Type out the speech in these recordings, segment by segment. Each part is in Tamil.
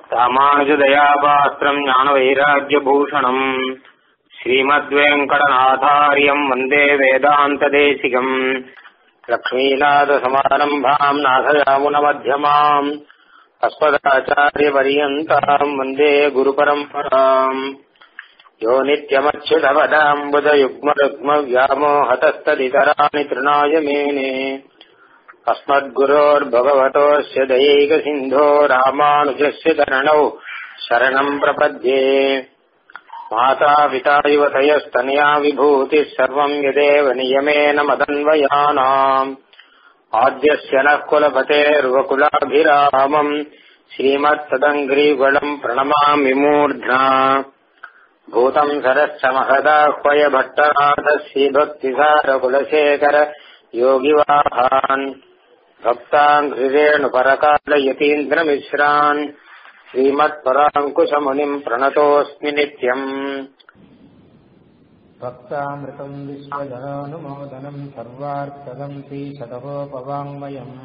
ராமானுஜதயாபாஸ்திரம் ஞானவைராக்கியபூஷணம் ஸ்ரீமத்வேங்கடநாதாரியம் வந்தே வேதாந்ததேசிகம் லக்ஷ்மீநாதசமாரம்பாம் நாதயாமுனமध्यமாம் अस्मदाचार्यपर्यन्ताम् वन्दे गुरुपरम्पराम् यो नित्यमच्युतपदाम्बुजयुग्मरुग्मव्यामोहतस्तदितराणि तृणाय मेने अस्मद्गुरोर्भगवतोऽस्य दयैकसिन्धो रामानुजस्य चरणौ शरणम् प्रपद्ये मातापिता युवतयस्तनया विभूतिः सर्वम् यदेव नियमेन मदन्वयानाम् आद्यस्य नः कुलपतेर्वकुलाभिरामम् श्रीमत्तदङ्घ्रीगुणम् प्रणमामि मूर्ध्ना भूतम् सरश्च महदाह्वय भट्टनाथश्रीभक्तिसारकुलशेखर योगिवाहान् भक्ताङ्घ्रिरेणुपरकालयतीन्द्रमिश्रान् श्रीमत्पराङ्कुशमुनिम् प्रणतोऽस्मि नित्यम् भक्तामृतम् विश्वजनानुमोदनम् सर्वार्थदम् श्रीशतकोपवाङ्मयम्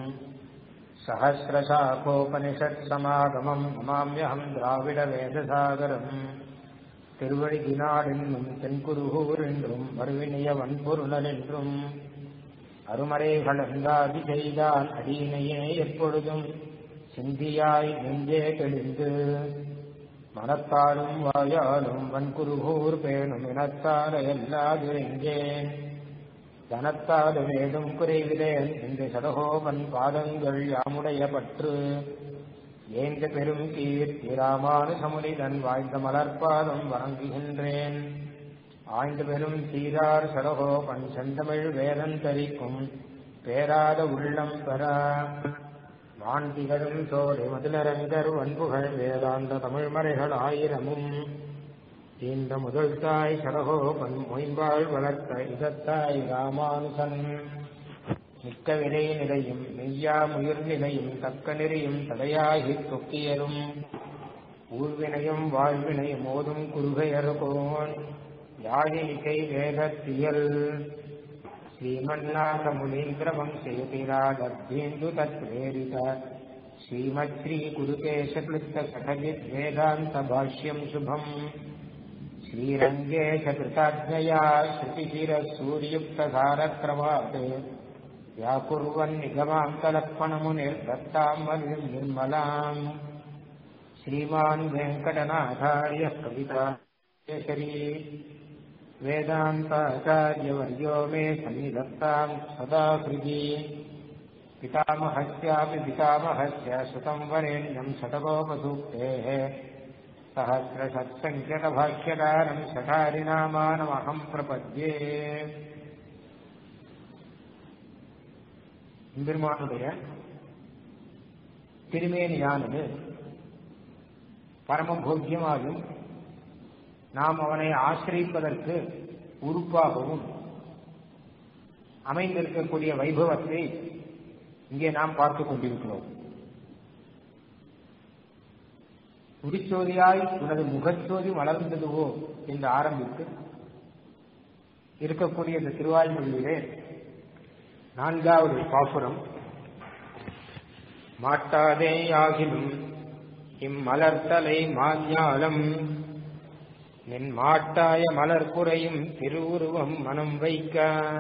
सहस्रशाखोपनिषत्समागमम् नमाम्यहम् द्राविडवेदसागरम् திருவழிதினாடென்றும் தென்குருகூர் என்றும் மறுவினைய வன்பொருணல் என்றும் அருமறைகள் அந்தாதி செய்தான் அடியினையே எப்பொழுதும் சிந்தியாய் நெஞ்சே தெளிந்து மனத்தாலும் வாயாலும் வன்குருகூர் பேணும் இனத்தால எல்லாதிருந்தேன் தனத்தாலும் ஏதும் குறைவிலேன் என்று சடகோபன் பாதங்கள் யாமுடைய பற்று ஏந்த பெரும் கீர்த்தி ராமானுசமுனிதன் வாய்ந்த மலர்பாதம் வணங்குகின்றேன் ஆய்ந்த பெரும் சீரார் சடகோபன் செந்தமிழ் வேதம் தரிக்கும் பேராத உள்ளம் பெற வான்திகழும் சோலை மதுலரங்கர் வன்புகள் வேதாந்த தமிழ்மறைகள் ஆயிரமும் இந்த முதல் தாய் சடகோபன் மொயம்பாள் வளர்த்த இதத்தாய் ராமானுசன் மிக்க விலை நிலையும் மெய்யா முயிர் நிலையும் தக்க நெறியும் தடையாகி தொக்கியலும் ஊர்வினையும் வாழ்வினையும் ஓதும் குருகையர்கோன் யாழினிகை வேதத்தியல் श्रीमन्नाथ मुनीन्द्र वंशयतिराडभ्येन्दु तत्प्रेरित श्रीमच्छ्री गुरुकेशकृत्त कठजित् वेदान्त भाष्यम् शुभम् श्रीरङ्गेश कृताज्ञया श्रुतिशिरः सूर्युक्तधारक्रमात् व्याकुर्वन्निगमान्तलक्ष्मणमुनिर्दत्ताम् वलिम् निर्मलाम् श्रीमान् वेङ्कटनाथार्यः कविता केसरी वेदान्ताचार्यवर्यो मे सन्निधत्ताम् सदा हृदि पितामहस्यापि पितामहस्य सुतम् वरेण्यम् शतकोपसूक्तेः सहस्रषत्सङ्ख्यकभाष्यकारम् शठारिनामानमहम् प्रपद्ये பெருமானுடைய திருமேனியானது பரமபோக்கியமாகும் நாம் அவனை ஆசிரிப்பதற்கு உறுப்பாகவும் அமைந்திருக்கக்கூடிய வைபவத்தை இங்கே நாம் பார்த்துக் கொண்டிருக்கிறோம் உரிச்சோதியாய் உனது முகச்சோதி வளர்ந்ததுவோ என்று ஆரம்பித்து இருக்கக்கூடிய இந்த திருவாய்மொழியிலே நான்காவது பாசுரம் மாட்டாதே ஆகிலும் இம்மலர்த்தலை மாஞாலம் என் மாட்டாய மலர் குறையும் திருவுருவம் மனம் வைக்க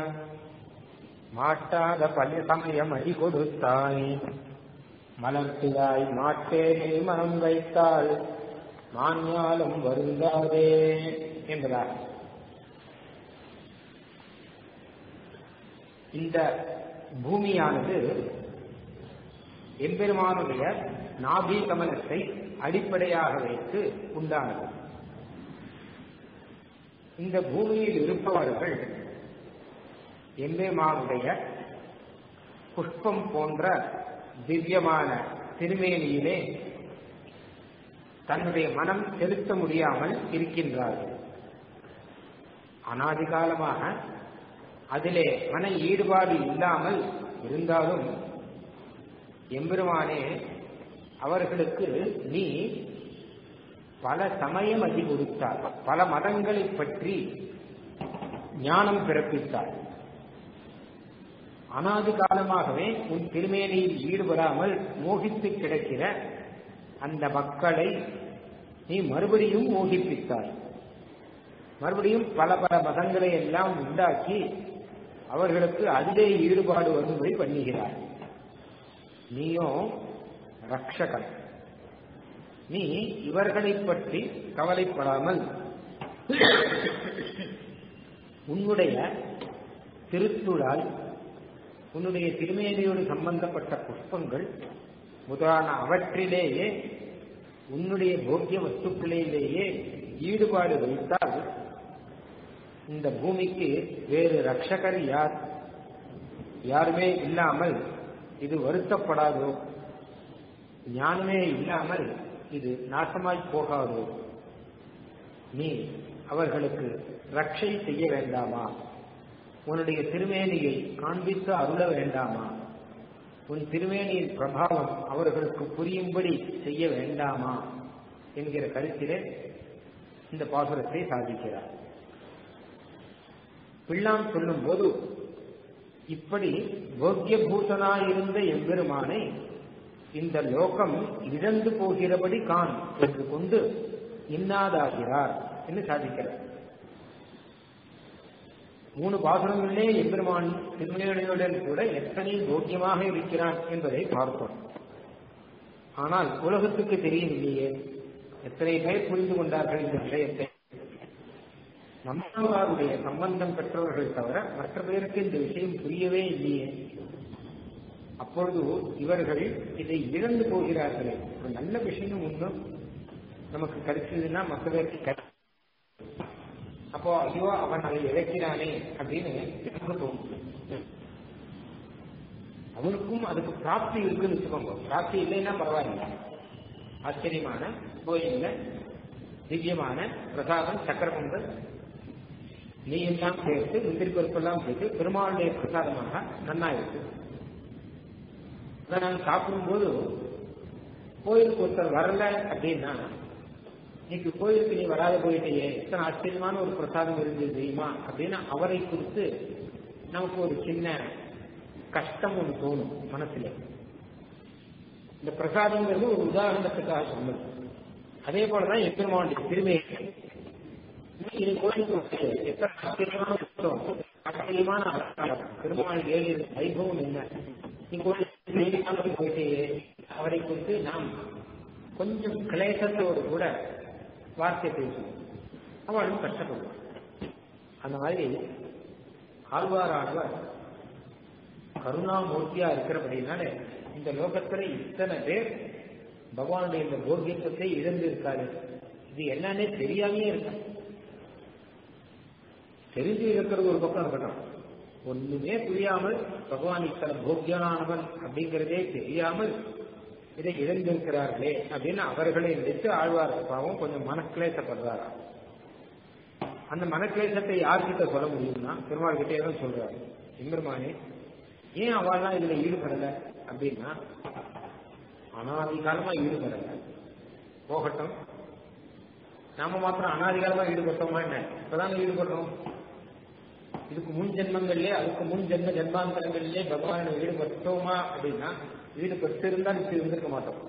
மாட்டாத பல சமயம் அடி கொடுத்தாய் மலர்த்தியாய் மாட்டேனே மனம் வைத்தால் மாஞாலும் வருந்தாதே என்பதார் இந்த பூமியானது எம்பெருமானுடைய நாபி கமலத்தை அடிப்படையாக வைத்து உண்டானது இந்த பூமியில் இருப்பவர்கள் எம்பெருமானுடைய புஷ்பம் போன்ற திவ்யமான திருமேனியிலே தன்னுடைய மனம் செலுத்த முடியாமல் இருக்கின்றார்கள் அனாதிகாலமாக அதிலே மன ஈடுபாடு இல்லாமல் இருந்தாலும் எம்பெருமானே அவர்களுக்கு நீ பல சமயம் அதி கொடுத்தார் பல மதங்களை பற்றி ஞானம் பிறப்பித்தார் அனாதி காலமாகவே உன் திருமேனியில் ஈடுபடாமல் மோகித்து கிடக்கிற அந்த மக்களை நீ மறுபடியும் மோகிப்பித்தாய் மறுபடியும் பல பல மதங்களை எல்லாம் உண்டாக்கி அவர்களுக்கு அதிலே ஈடுபாடு வரும்படி பண்ணுகிறார் நீயும் ரக்ஷகன் நீ இவர்களை பற்றி கவலைப்படாமல் உன்னுடைய திருத்துழால் உன்னுடைய திருமேனியோடு சம்பந்தப்பட்ட புஷ்பங்கள் முதலான அவற்றிலேயே உன்னுடைய போக்கிய வஸ்துக்களிலேயே ஈடுபாடு வைத்தால் இந்த பூமிக்கு வேறு ரட்சகர் யார் யாருமே இல்லாமல் இது வருத்தப்படாதோ ஞானமே இல்லாமல் இது நாசமாய் போகாதோ நீ அவர்களுக்கு ரட்சை செய்ய வேண்டாமா உன்னுடைய திருமேனியை காண்பித்து அருள வேண்டாமா உன் திருமேனியின் பிரபாவம் அவர்களுக்கு புரியும்படி செய்ய வேண்டாமா என்கிற கருத்திலே இந்த பாசுரத்தை சாதிக்கிறார் பிள்ளான் சொல்லும் போது இப்படி போக்கியபூதனாயிருந்த எம்பெருமானை இந்த லோகம் இழந்து போகிறபடி கான் என்று கொண்டு இன்னாதாகிறார் என்று சாதிக்கிறார் மூணு பாசுரங்களிலே எம்பெருமான் திருமணியுடன் கூட எத்தனை போக்கியமாக இருக்கிறான் என்பதை பார்த்தோம் ஆனால் உலகத்துக்கு தெரியவில்லையே எத்தனை பேர் புரிந்து கொண்டார்கள் இந்த விஷயத்தை நம்மளுடைய சம்பந்தம் பெற்றவர்கள் தவிர மற்ற பேருக்கு இந்த விஷயம் புரியவே இல்லையே அப்பொழுது இவர்கள் இதை இழந்து போகிறார்களே ஒரு நல்ல விஷயம் ஒன்றும் நமக்கு கிடைச்சதுன்னா மற்ற பேருக்கு கிடை அப்போ ஐயோ அவன் அதை இழக்கிறானே அப்படின்னு எனக்கு தோணும் அவனுக்கும் அதுக்கு பிராப்தி இருக்குன்னு வச்சுக்கோங்க பிராப்தி இல்லைன்னா பரவாயில்ல ஆச்சரியமான கோயில்ல திவ்யமான பிரசாதம் சக்கர பொங்கல் நெய் எல்லாம் சேர்த்து முந்திரி பருப்பெல்லாம் சேர்த்து பெருமாளுடைய பிரசாதமாக நன்னா இருக்கு அதை நான் சாப்பிடும்போது கோயிலுக்கு ஒருத்தர் வரல அப்படின்னா இன்னைக்கு கோயிலுக்கு நீ வராத போயிட்டேயே எத்தனை ஆச்சரியமான ஒரு பிரசாதம் இருந்தது தெரியுமா அப்படின்னு அவரை குறித்து நமக்கு ஒரு சின்ன கஷ்டம் ஒன்று தோணும் மனசுல இந்த பிரசாதங்கிறது ஒரு உதாரணத்துக்காக சொன்னது அதே போலதான் எம்பெருமானுடைய திருமையை இது கோயிலுக்கு எத்தனை ஆச்சரியமான புத்தகம் ஆச்சரியமான அலங்காரம் பெருமாள் ஏழு வைபவம் என்ன நீ கோயிலுக்கு போயிட்டேயே அவரை குறித்து நாம் கொஞ்சம் கிளேசத்தோடு கூட வார்த்தை பேசுவோம் அவளும் கஷ்டப்படுவான் அந்த மாதிரி ஆழ்வாரானவர் கருணாமூர்த்தியா இருக்கிறபடினால இந்த லோகத்துல இத்தனை பேர் பகவானுடைய இந்த போகியத்தை இழந்து இருக்காரு இது என்னன்னே தெரியாமே இருக்க தெரிஞ்சு இருக்கிறது ஒரு பக்கம் இருக்கட்டும் ஒண்ணுமே புரியாமல் பகவான் இத்தனை போக்கியனானவன் அப்படிங்கிறதே தெரியாமல் இதை இழந்திருக்கிறார்களே அப்படின்னு அவர்களை நினைத்து ஆழ்வார் பாவம் கொஞ்சம் மனக்கிளேசப்படுறாரா அந்த மனக்கிளேசத்தை யார்கிட்ட சொல்ல முடியும்னா பெருமாள் கிட்டே தான் சொல்றாரு எம்பெருமானே ஏன் அவள்லாம் இதுல ஈடுபடல அப்படின்னா அனாதி காலமா ஈடுபடல போகட்டும் நாம மாத்திரம் அனாதி காலமா ஈடுபட்டோமா என்ன இப்பதான் ஈடுபடுறோம் இதுக்கு முன் ஜென்மங்கள்லயே அதுக்கு முன் ஜென்ம ஜென்மாந்தரங்களிலே பகவானை ஈடுபட்டோமா அப்படின்னா ஈடுபட்டு இருந்தா இப்படி இருந்திருக்க மாட்டோம்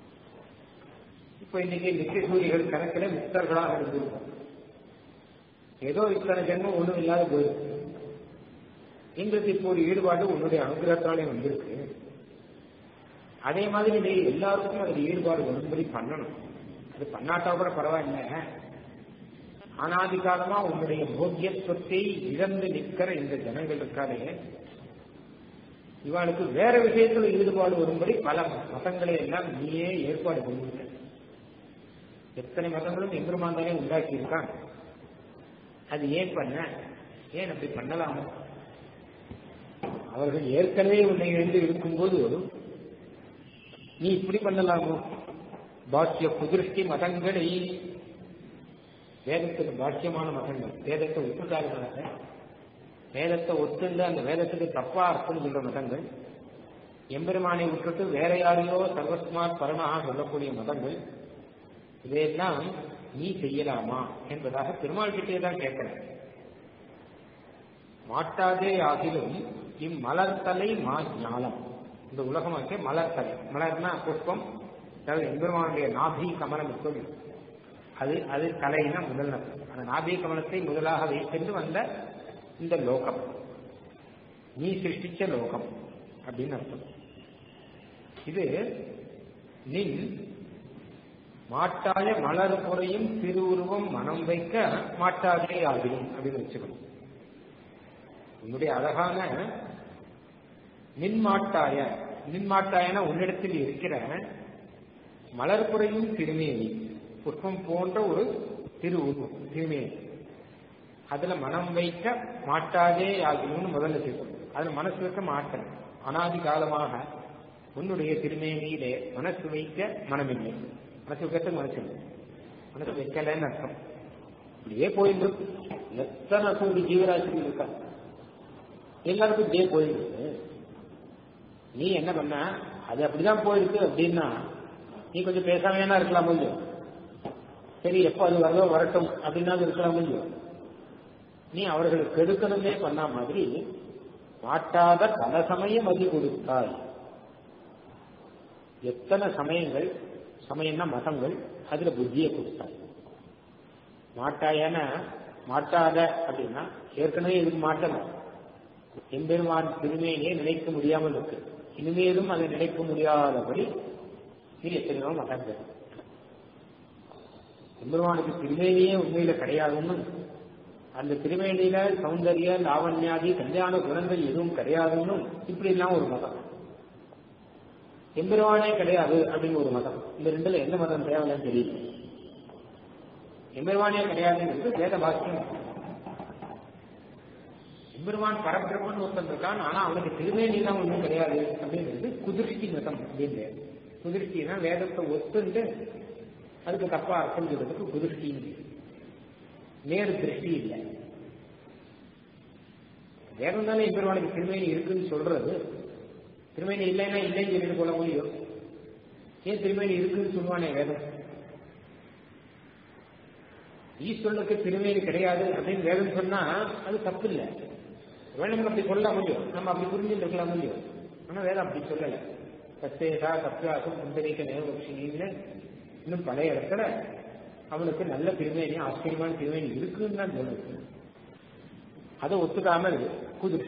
இப்ப இன்னைக்கு நித்திய சூரியர்கள் கணக்கில் முக்தர்களாக இருந்திருக்கோம் ஏதோ இத்தனை ஜென்மம் ஒண்ணும் இல்லாத போயிருக்கு எங்களுக்கு இப்போ ஒரு ஈடுபாடு உன்னுடைய அனுகிரகத்தாலே வந்திருக்கு அதே மாதிரி நீ எல்லாருக்கும் அதுல ஈடுபாடு வரும்படி பண்ணணும் அது பண்ணாட்டா கூட பரவாயில்ல அனாதி காலமா உன்னுடைய போக்கியத்துவத்தை இழந்து நிற்கிற இந்த ஜனங்கள் இருக்காரே இவாளுக்கு வேற விஷயத்துல ஈடுபாடு வரும்படி பல மதங்களை எல்லாம் நீயே ஏற்பாடு பண்ணிவிட்ட எத்தனை மதங்களும் எம்பெருமாந்தானே உண்டாக்கி இருக்கான் அது ஏன் பண்ண ஏன் அப்படி பண்ணலாமோ அவர்கள் ஏற்கனவே உன்னை எழுந்து இருக்கும்போது நீ இப்படி பண்ணலாமோ பாக்கிய குதிருஷ்டி மதங்களை வேதத்துக்கு பாக்கியமான மதங்கள் வேதத்தை ஒத்துக்காத மதங்கள் வேதத்தை ஒத்துண்டு அந்த வேதத்துக்கு தப்பா அர்த்தம் சொல்ற மதங்கள் எம்பெருமானை விட்டுட்டு வேற யாரையோ சர்வஸ்மாத் பரமாக சொல்லக்கூடிய மதங்கள் இதையெல்லாம் நீ செய்யலாமா என்பதாக பெருமாள் கிட்டே தான் கேட்கிறேன் மாட்டாதே ஆகிலும் இம்மலர்த்தலை மா ஞானம் இந்த உலகமாக்கே மலர்த்தலை மலர்னா புஷ்பம் அதாவது எம்பெருமானுடைய நாபி கமலம் இருக்கும் அது அது தலையின முதல் அர்த்தம். அந்த நாபி கமலத்தை முதலாக வைத்திருந்து வந்த இந்த லோகம் நீ சிருஷ்டிச்ச லோகம் அப்படின்னு அர்த்தம் இது நின் மாட்டாய மலர் குறையும் திருவுருவம் மனம் வைக்க மாட்டாதே ஆகிடும் அப்படின்னு வச்சுக்கணும் உன்னுடைய அழகான நின்மாட்டாய நின்மாட்டாயன உன்னிடத்தில் இருக்கிற மலர் குறையும் திருமேனி புஷ்பம் போன்ற ஒரு திருவுருவம் திருமேனி அதுல மனம் வைக்க மாட்டாதே ஆகிடும்னு முதல்ல கேட்கணும் அதுல மனசு வைக்க மாட்டணும் அனாதி காலமாக உன்னுடைய திருமேனியிலே மனசு வைக்க மனமில்லை மனசு வைக்கிறதுக்கு மனசு இல்லை மனசு வைக்கலன்னு அர்த்தம் இப்படியே போயிட்டு இருக்கு. எத்தனை கோடி ஜீவராசிகள் இருக்கா எல்லாருக்கும் இப்படியே போயிருக்கு நீ என்ன பண்ண அது அப்படிதான் போயிருக்கு அப்படின்னா நீ கொஞ்சம் பேசாம வேணா இருக்கலாம் முடியும் சரி எப்போ அது வரதோ வரட்டும் அப்படின்னா இருக்கலாம் முடியும் நீ அவர்களுக்கு கெடுக்கணுமே பண்ண மாதிரி மாட்டாத பல சமயம் அதி கொடுத்தாய் எத்தனை சமயங்கள் சமயம்னா மதங்கள் அதுல புத்தியை கொடுத்தாய் மாட்டாயன மாட்டாத அப்படின்னா ஏற்கனவே இதுக்கு மாட்டல எம்பெருமான் திருமேனியை நினைக்க முடியாமல் இருக்கு இனிமேலும் அதை நினைக்க முடியாதபடி நீ எத்தனையோ மதங்கள் எம்பெருமானுக்கு திருமேனியே உண்மையில கிடையாதுன்னு அந்த திருமேனியில சௌந்தரிய லாவண்யாதி கல்யாண குணங்கள் எதுவும் கிடையாதுன்னு இப்படி எல்லாம் ஒரு மதம் எம்பெருமானே கிடையாது அப்படின்னு ஒரு மதம் இந்த ரெண்டுல எந்த மதம் தேவைன்னு தெரியல எம்பெருமானே கிடையாதுங்கிறது வேத பாக்கியம் எம்பெருமான் பரபிரம்மன் ஒருத்தன் இருக்கான் ஆனா அவனுக்கு திருமேனி தான் ஒன்றும் கிடையாது அப்படிங்கிறது குதிர்ச்சி மதம் அப்படின்னு குதிர்ச்சினா வேதத்தை ஒத்துண்டு அதுக்கு தப்பா அர்த்தம் சொல்றதுக்கு குதிர்ச்சி நேரு திருஷ்டி இல்லை வேதம் தானே எம்பெருமானுக்கு திருமேனி இருக்குன்னு சொல்றது திருமேனி இல்லைன்னா இல்லைன்னு சொல்லிட்டு போல முடியும் ஏன் திருமேனி இருக்குன்னு சொல்லுவானே வேதம் ஈஸ்வரனுக்கு திருமேனி கிடையாது அப்படின்னு வேதம் சொன்னா அது தப்பு இல்லை வேணும் அப்படி சொல்ல முடியும் நம்ம அப்படி புரிஞ்சுட்டு இருக்கலாம் முடியும் ஆனா வேதம் அப்படி சொல்லல சத்தேசா சத்யாசம் புண்டரீக நேவபக்ஷினின்னு இன்னும் பழைய இடத்துல அவனுக்கு நல்ல திருமேனி ஆச்சரியமான திருமேனி இருக்குன்னு தான் சொல்லுது அதை ஒத்துக்காமல் குதிரை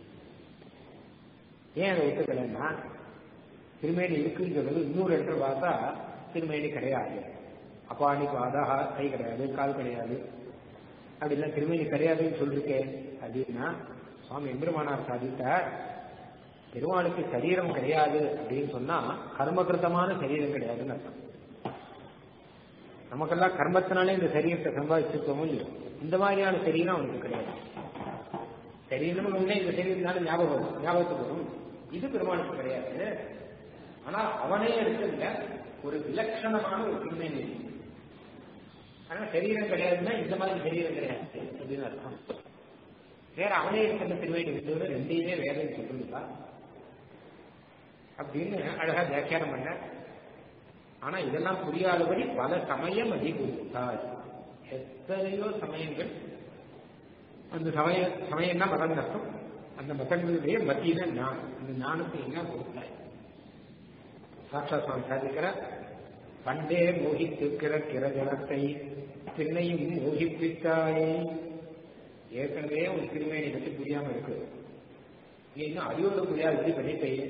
ஏன் அதை ஒத்துக்கலைன்னா திருமேனி இருக்குன்னு சொல்றது இன்னொரு இடத்துல பார்த்தா திருமேனி கிடையாது அப்பாணி பாதா கை கிடையாது கால் கிடையாது அப்படிலாம் திருமேனி கிடையாதுன்னு சொல்லிருக்கேன் அப்படின்னா சுவாமி எம்பெருமானார் சாதித்தார் பெருமாளுக்கு சரீரம் கிடையாது அப்படின்னு சொன்னா கர்மகிருத்தமான சரீரம் கிடையாதுன்னு அர்த்தம் நமக்கெல்லாம் கர்மத்தினாலே இந்த சரீரத்தை சம்பாதிச்சிருக்கோமோ இல்லையோ இந்த மாதிரியான சரீரம் அவனுக்கு கிடையாது சரீரம் ஒண்ணே இந்த சரீரத்தினால ஞாபகம் வரும் ஞாபகத்துக்கு வரும் இது பெருமாளுக்கு கிடையாது ஆனா அவனே எடுத்துங்க ஒரு விலட்சணமான ஒரு திருமேனி ஆனா சரீரம் கிடையாதுன்னா இந்த மாதிரி சரீரம் கிடையாது அப்படின்னு அர்த்தம் வேற அவனே இருக்கிற திருமேனி விட்டு ரெண்டையுமே வேதம் சொல்லுங்களா அப்படின்னு அழகா வியாக்கியானம் பண்ண ஆனா இதெல்லாம் புரியாதபடி பல சமயம் அதிகரித்தார் எத்தனையோ சமயங்கள் அந்த சமய சமயம்னா மதம் அர்த்தம் அந்த மதங்களுடைய மத்தியில நான் அந்த ஞானத்தை என்ன கொடுத்தாய் சாட்சா சுவாமி சாதிக்கிற பண்டே மோகித்திருக்கிற கிரஜனத்தை பின்னையும் மோகிப்பித்தாயே ஏற்கனவே ஒரு திருமேனி பற்றி புரியாம இருக்கு நீ இன்னும் அறிவோடு புரியாது இப்படி பண்ணிட்டே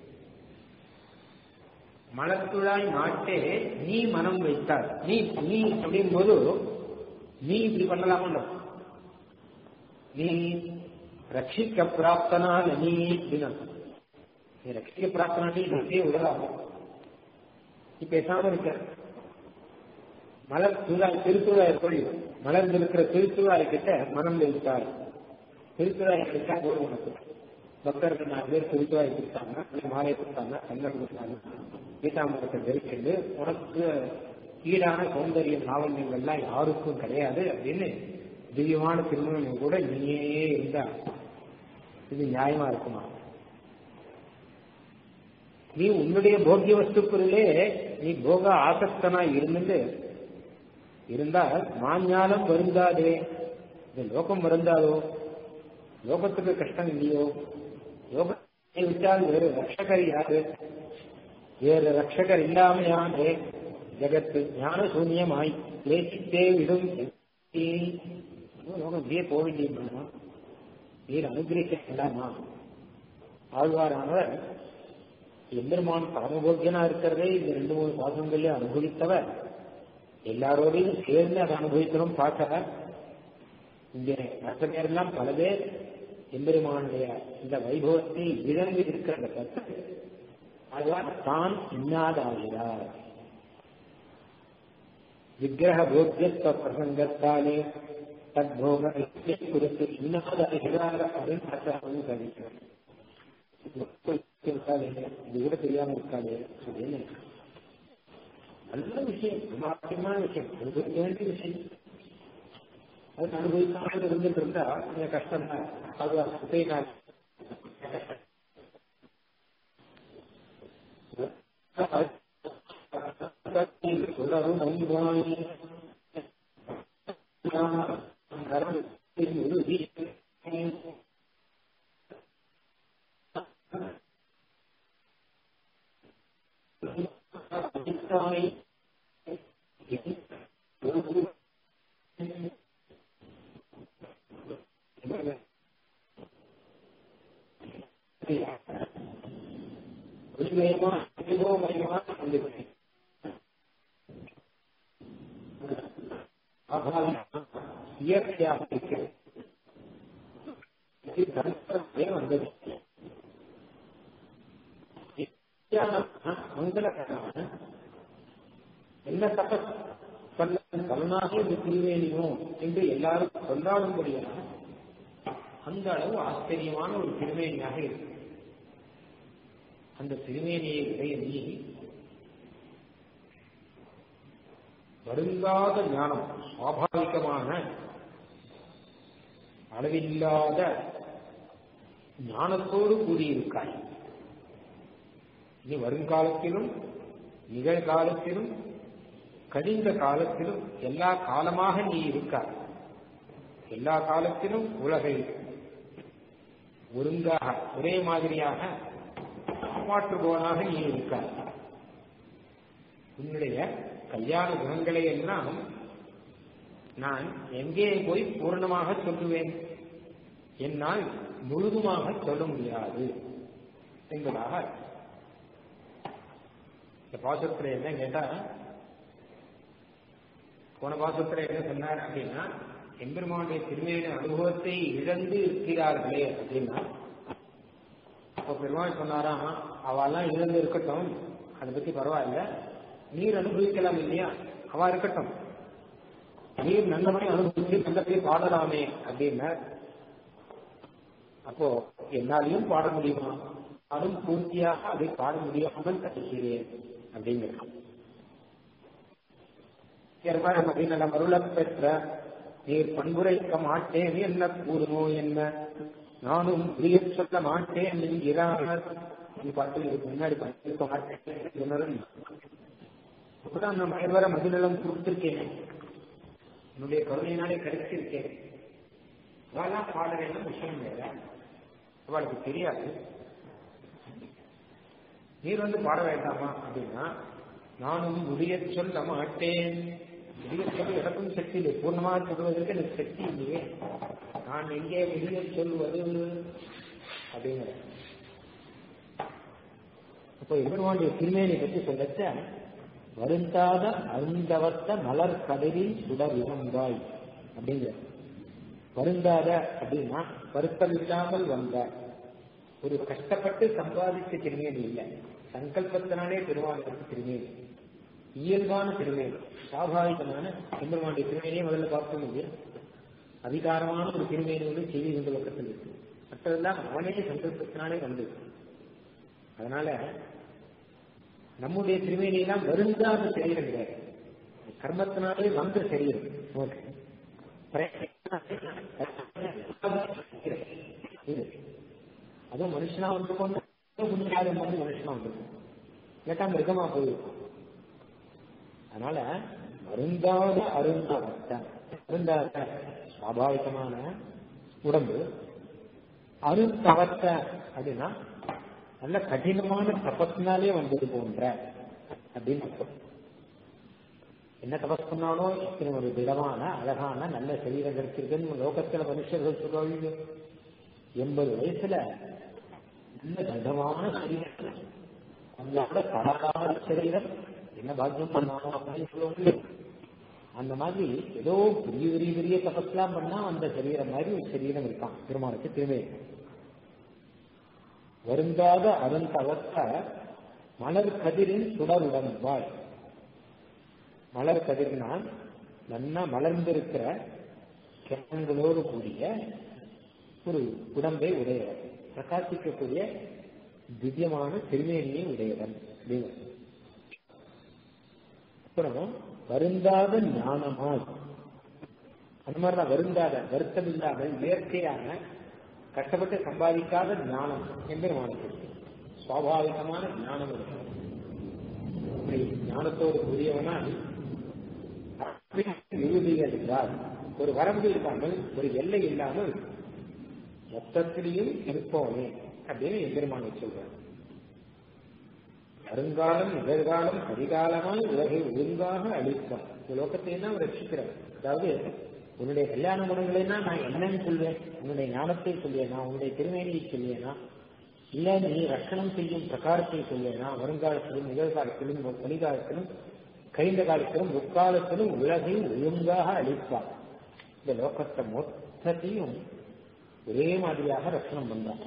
மலத்துழாய் நாட்டே நீ மனம் வைத்தார் நீ நீ அப்படின் போது நீ இப்படி பண்ணலாமோ நீ ரட்சிக்க பிராப்தனால நீ அப்படின்னு நீ ரட்சிக்க பிராப்தனாட்டி நீ விடலாம் இப்ப பேசாம இருக்க மலர் துழாய் திருத்துழாய் கொழி மலர்ந்திருக்கிற திருத்துழாய் கிட்ட மனம் வைத்தார் திருத்துழாய் கிடைச்சா போதும் உனக்கு பக்தர்கள் நாலு பேர் திருத்துழாய் கொடுத்தாங்க மாலை கொடுத்தாங்க சங்கர் கொடுத்தாங்க கீதாமரத்தை தெரிவிக்கிறது உனக்கு ஈடான சௌந்தரிய லாவண்யங்கள்லாம் யாருக்கும் கிடையாது அப்படின்னு திவ்யமான திருமணம் கூட நீயே இருந்தா இது நியாயமா இருக்குமா நீ உன்னுடைய போக்கிய வஸ்துக்களிலே நீ போக ஆசக்தனா இருந்துட்டு இருந்தால் மாஞானம் வருந்தாதே இந்த லோகம் வருந்தாதோ லோகத்துக்கு கஷ்டம் இல்லையோ லோகத்தை விட்டால் வேறு ரட்சகர் யாரு வேறு ரட்சகர் இல்லாமையானே ஜெகத்து ஞான சூன்யமாய் லேசித்தே விடும் லோகம் இப்படியே போக வேண்டியதுமா நீர் அனுகிரகிக்க வேண்டாமா ஆழ்வாரானவர் எம்பெருமான் பரமபோக்கியனா இருக்கிறதே இந்த ரெண்டு மூணு பாசங்கள்லயும் அனுபவித்தவர் எல்லாரோடையும் சேர்ந்து அதை அனுபவிக்கணும் பார்க்க இங்கே மற்ற பேரெல்லாம் பல பேர் எம்பெருமானுடைய இந்த வைபவத்தை இழந்து இருக்கிறத கற்று அதுதான் தான் இன்னாதாகிறார் விக்கிரக போக்கியத்துவ பிரசங்கத்தாலே தத்போக குறித்து இன்னாதாகிறார் அப்படின்னு பார்த்தாலும் கழிக்கிறேன் இருக்காது இது கூட தெரியாம இருக்காது அப்படின்னு நல்ல விஷயம் ரொம்ப ஆச்சரியமான விஷயம் அனுபவிக்க வேண்டிய விஷயம் அது அனுபவிக்காமல் இருந்துட்டு இருந்தா கொஞ்சம் கஷ்டம் தான் அது சுத்தை நான் சொல்லவும் நம்புவாங்க மயமா மயமா இயற்கையாக இருக்கிறது வந்தது மங்களகரமான என்ன தபஸ் பண்ண பலனாக இது திருவேணியோ என்று எல்லாரும் கொண்டாடும்படியான அந்த அளவு ஆச்சரியமான ஒரு திருமேனியாக இருக்கு அந்த திருமேனியை உடைய நீ வருங்காத ஞானம் சுவாபாவிகமான அளவில்லாத ஞானத்தோடு கூடியிருக்காய் நீ வருங்காலத்திலும் நிகழ்காலத்திலும் கடிந்த காலத்திலும் எல்லா காலமாக நீ இருக்காய் எல்லா காலத்திலும் உலகை ஒருங்காக ஒரே மாதிரியாக காப்பாற்றுபவனாக நீ இருக்காய் உன்னுடைய கல்யாண குணங்களை எல்லாம் நான் எங்கே போய் பூர்ணமாக சொல்லுவேன் என்னால் முழுதுமாக சொல்ல முடியாது என்பதாக இந்த பாசத்துல என்ன கேட்டா போன பாசத்துல என்ன சொன்னார் அப்படின்னா எம்பெருமானுடைய திருமையான அனுபவத்தை இழந்து இருக்கிறார்களே அப்படின்னா அப்ப பெருமாள் சொன்னாராம் அவெல்லாம் இழந்து இருக்கட்டும் அதை பத்தி பரவாயில்ல நீர் அனுபவிக்கலாம் இல்லையா அவ இருக்கட்டும் நீர் நல்லபடி அனுபவிச்சு நல்லபடி பாடலாமே அப்படின்னா அப்போ என்னாலையும் பாட முடியுமா அதுவும் பூர்த்தியாக அதை பாட முடியாமல் தடுக்கிறேன் அப்படிங்கிறான் அப்படின்னு மருள பெற்ற நீர் பண்புரைக்க மாட்டேன் என்ன கூறுமோ என்ன நானும் புரிய சொல்ல மாட்டேன் என்கிறார் பாட்டு இதுக்கு முன்னாடி பண்ணிருக்க மாட்டேன் அப்பதான் நான் மயல்வர மதிநலம் கொடுத்திருக்கேன் என்னுடைய கருணையினாலே கிடைச்சிருக்கேன் அவெல்லாம் பாட வேண்டும் விஷயம் வேற அவளுக்கு தெரியாது நீர் வந்து பாட வேண்டாமா அப்படின்னா நானும் முடிய சொல்ல மாட்டேன் முடிய சொல்ல எனக்கும் சக்தி இல்லை பூர்ணமாக சொல்வதற்கு எனக்கு சக்தி இல்லையே நான் எங்கே முடிய சொல்வது அப்படிங்கிற அப்போ எம்பெருமானுடைய திருமேனி பற்றி சொல்லச்ச வருந்தாத அருந்தவத்த மலர் கடலில் சுடர் இறந்தாய் அப்படிங்கிற வருந்தாத அப்படின்னா வருத்தம் இல்லாமல் வந்த ஒரு கஷ்டப்பட்டு சம்பாதிச்ச திருமேனி இல்லை சங்கல்பத்தினாலே பெருமாளுக்கு திருமேனி இயல்பான திருமேனி சுவாபாவிகமான எம்பெருமானுடைய திருமேனியை முதல்ல பார்க்க முடியும் அதிகாரமான ஒரு திருமேனி வந்து செய்தி இந்த பக்கத்தில் இருக்கு மற்றதெல்லாம் அவனே சங்கல்பத்தினாலே வந்தது அதனால நம்முடைய திருமேனியெல்லாம் வருந்தாத சரீரம் கிடையாது கர்மத்தினாலே வந்த சரீரம் ஓகே அதுவும் மனுஷனா வந்து கொண்டு முன்னாடி வந்து மனுஷனா வந்துருக்கும் கேட்டா மிருகமா போயிருக்கும் அதனால அருந்தாத அருந்தாத அருந்தாத சுவாபாவிகமான உடம்பு அருந்தவத்த அப்படின்னா நல்ல கடினமான தபத்தினாலே வந்தது போன்ற அப்படின்னு அர்த்தம் என்ன தபஸ் பண்ணாலும் இத்தனை ஒரு திடமான அழகான நல்ல சரீரம் கிடைச்சிருக்குன்னு லோகத்துல மனுஷர்கள் சொல்லுவாங்க எண்பது வயசுல நல்ல திடமான சரீரம் கொஞ்சம் கூட தளராத சரீரம் என்ன பாக்கியம் பண்ணாலும் அப்படின்னு சொல்லுவாங்க அந்த மாதிரி ஏதோ பெரிய பெரிய பெரிய தபஸ்லாம் பண்ணா அந்த சரீரம் மாதிரி ஒரு சரீரம் இருக்கான் பெருமானுக்கு திரும்ப வருந்தாத அருந்தவத்த மலர் கதிரின் சுடருடன் வாழ் மலர் கதிரினால் நன்னா மலர்ந்திருக்கிற கிரணங்களோடு கூடிய ஒரு உடம்பை உடையவர் பிரகாசிக்கக்கூடிய திவ்யமான திருமேனியை உடையவன் அப்படின்னு அப்புறம் வருந்தாத ஞானமாய் அந்த மாதிரிதான் வருந்தாத வருத்தம் இல்லாமல் இயற்கையான கஷ்டப்பட்டு சம்பாதிக்காத ஞானம் எம்பெருமானுக்கு சுவாபாவிகமான ஞானம் இருக்கு அப்படி ஞானத்தோடு கூடியவனால் விருதிகள் என்றால் ஒரு வரம்பு இல்லாமல் ஒரு எல்லை இல்லாமல் மொத்தத்திலையும் இருப்போமே அப்படின்னு எம்பெருமானை சொல்றார் வருங்காலம் நிகழ்காலம் கரிகாலமாய் உலகை ஒழுங்காக அழிப்பார் இந்த லோகத்தை தான் ரட்சிக்கிறார் அதாவது உன்னுடைய கல்யாண குணங்களைனா நான் என்னன்னு சொல்வேன் உன்னுடைய ஞானத்தை சொல்வேனா உன்னுடைய திருமேனியை சொல்வேனா இல்ல நீ ரட்சணம் செய்யும் பிரகாரத்தை சொல்வேனா வருங்காலத்திலும் நிகழ்காலத்திலும் பணிகாலத்திலும் கழிந்த காலத்திலும் முக்காலத்திலும் உலகை ஒழுங்காக அழிப்பார் இந்த லோகத்தை மொத்தத்தையும் ஒரே மாதிரியாக ரட்சணம் பண்றாங்க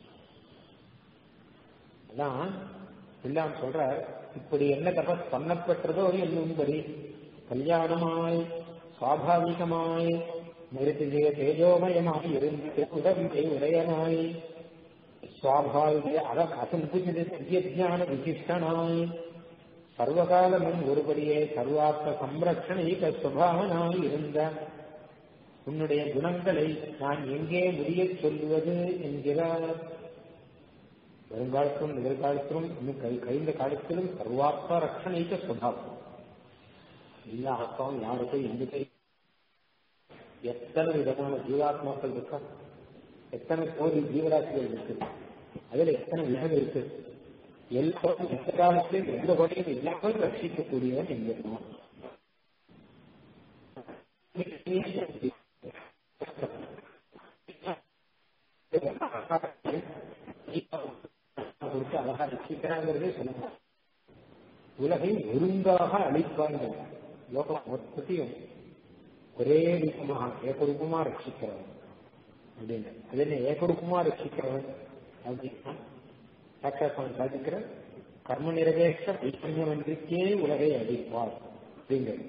அதான் எல்லாம் சொல்றார் இப்படி என்ன தபஸ் பண்ணப்பட்டதோ என்னும்படி கல்யாணமாய் சுவாபாவிகமாய் நிறுத்திய தேஜோமயமாய் இருந்து உடம்பை உடையனாய் சுவாபாவிக அத அசங்குஜித திவ்யஜான விசிஷ்டனாய் சர்வகாலமும் ஒருபடியே சர்வார்த்த சம்ரட்சணைக சுபாவனாய் இருந்த உன்னுடைய குணங்களை நான் எங்கே முடியச் சொல்லுவது என்கிறார் வருங்காலத்திலும் நிகழ்காலத்திலும் இன்னும் கை கழிந்த காலத்திலும் சர்வாத்மா ரட்சணைக்க சுபாவம் எல்லா ஆத்மாவும் யாருக்கு எந்த கை எத்தனை விதமான ஜீவாத்மாக்கள் இருக்கா எத்தனை கோடி ஜீவராசிகள் இருக்கு அதுல எத்தனை விதம் இருக்கு எல்லாரும் எந்த காலத்திலும் எந்த வகையும் இல்லாமல் ரட்சிக்கக்கூடியவன் என்கிறான் கொடுத்து அழகா ரசிக்கிறாங்கிறதே சொல்லலாம் உலகை ஒருங்காக அழிப்பாங்க லோகம் மொத்தத்தையும் ஒரே ரூபமாக ஏகரூபமா ரட்சிக்கிறவன் அப்படின்னு அது என்ன ஏகரூபமா ரட்சிக்கிறவன் அப்படின்னா சாட்சாத்தான் சாதிக்கிற கர்ம நிரவேஷ வைக்கண்யம் என்றே உலகை அழிப்பார் அப்படிங்கிறது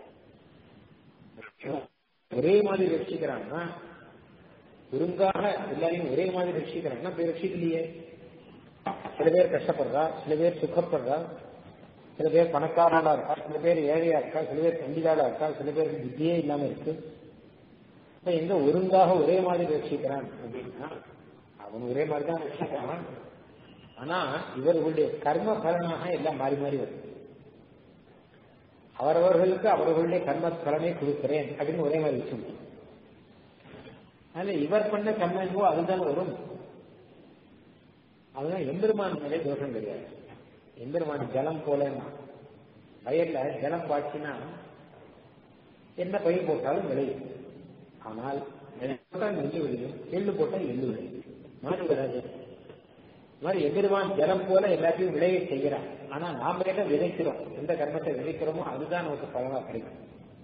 ஒரே மாதிரி ரட்சிக்கிறான்னா ஒருங்காக எல்லாரையும் ஒரே மாதிரி ரட்சிக்கிறாங்கன்னா போய் ரட்சிக்கலையே சில பேர் கஷ்டப்படுறா சில பேர் சுகப்படுறா சில பேர் பணக்காரனா இருக்கா சில பேர் ஏழையா இருக்கா சில பேர் பண்டிகாலா இருக்கா சில பேர் புத்தியே இல்லாம இருக்கு இப்ப எங்க ஒருங்காக ஒரே மாதிரி ரட்சிக்கிறான் அப்படின்னா அவன் ஒரே மாதிரி தான் ரட்சிக்கிறான் ஆனா இவர்களுடைய கர்ம பலனாக எல்லாம் மாறி மாறி வருது அவரவர்களுக்கு அவர்களுடைய கர்ம பலனை கொடுக்கிறேன் அப்படின்னு ஒரே மாதிரி வச்சு அதனால இவர் பண்ண கர்மம் என்னவோ அதுதான் வரும் அதுதான் எம்பெருமான் மேலே தோஷம் கிடையாது எம்பெருமான் ஜலம் போல வயல்ல ஜலம் பாய்ச்சினா என்ன பயிர் போட்டாலும் விளையும் ஆனால் நெல் போட்டால் நெல் விளையும் எள்ளு போட்டால் எள்ளு விளையும் மாறி வராது மாதிரி எம்பெருமான் ஜலம் போல எல்லாத்தையும் விளைய செய்கிறான் ஆனா நாம என்ன விதைக்கிறோம் எந்த கர்மத்தை விதைக்கிறோமோ அதுதான் நமக்கு பலனா கிடைக்கும்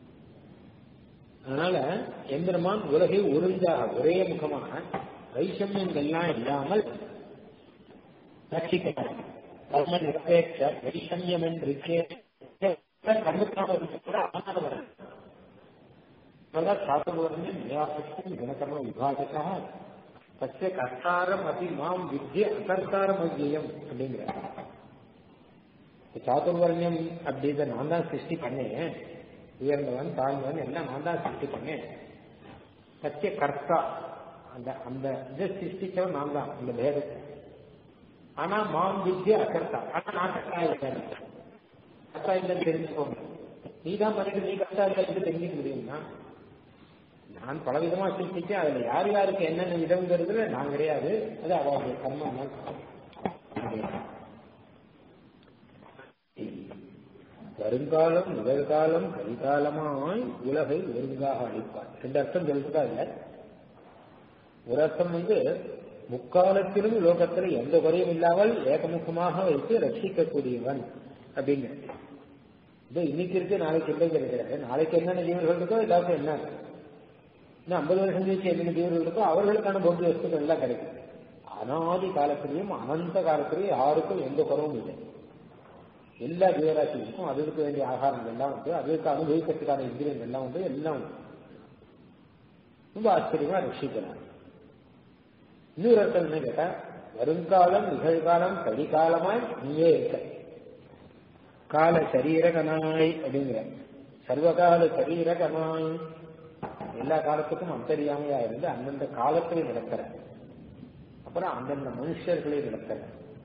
அதனால எம்பெருமான் உலகை ஒருங்காக ஒரே முகமாக வைஷமியங்கள்லாம் இல்லாமல் ரட்சிக்கிறார் கர்ம நிரபேட்ச வைஷமியம் என்று கர்மக்கான கூட ஆனவர் சாத்தவர்ணம் நியாசக்தி குணகர்ம விபாகத்தா தஸ்ய கர்த்தாரம் அதி மாம் வித்திய அகர்த்தாரம் அவ்வியம் அப்படிங்கிறார் சாதுர்வர்ணியம் அப்படின்றத நான் தான் சிருஷ்டி பண்ணேன் உயர்ந்தவன் தாழ்ந்தவன் எல்லாம் நான் தான் சிருஷ்டி பண்ணேன் சத்திய கர்த்தா அந்த அந்த இதை சிருஷ்டிச்சவன் நான் தான் அந்த பேதத்தை ஆனா மாம் வித்திய அகர்த்தா ஆனா நான் கர்த்தா இருக்கேன் கர்த்தா இல்லைன்னு தெரிஞ்சுக்கோங்க நீ தான் பண்ணிட்டு நீ கர்த்தா இல்லைன்னு தெரிஞ்சுக்க முடியும்னா நான் பல விதமா சிருஷ்டிச்சேன் அதுல யார் யாருக்கு என்னென்ன விதம்ங்கிறதுல நான் கிடையாது அது அவருடைய கர்மம் தான் வருங்காலம் நிகழ்காலம் கரிகாலமாய் உலகை ஒருங்காக அளிப்பார் ரெண்டு அர்த்தம் சொல்லிருக்காங்க ஒரு அர்த்தம் வந்து முக்காலத்திலும் லோகத்தில் எந்த குறையும் இல்லாமல் ஏகமுகமாக வைத்து ரட்சிக்கக்கூடியவன் அப்படிங்கிற இது இன்னைக்கு இருக்கு நாளைக்கு இல்லைங்கிறது கிடையாது நாளைக்கு என்னென்ன ஜீவர்கள் இருக்கோ எல்லாருக்கும் என்ன இன்னும் ஐம்பது வருஷம் கழிச்சு என்னென்ன ஜீவர்கள் இருக்கோ அவர்களுக்கான பௌத்திய வஸ்துக்கள் எல்லாம் கிடைக்கும் அனாதி காலத்திலையும் அனந்த காலத்திலையும் யாருக்கும் எந்த குறவும் இல்லை எல்லா ஜீவராசிகளுக்கும் அதற்கு வேண்டிய ஆகாரங்கள் எல்லாம் உண்டு அதற்கு அனுபவிக்கிறதுக்கான இந்திரியங்கள் எல்லாம் உண்டு எல்லாம் உண்டு ரொம்ப ஆச்சரியமா ரட்சிக்கலாம் இன்னொரு அர்த்தம் என்ன கேட்டா வருங்காலம் நிகழ்காலம் கடிகாலமாய் நீயே இருக்க கால சரீரகனாய் அப்படிங்கிற சர்வகால சரீரகனாய் எல்லா காலத்துக்கும் அந்தரியாமையா இருந்து அந்தந்த காலத்தில் நடக்கிற அப்புறம் அந்தந்த மனுஷர்களை நடக்கிற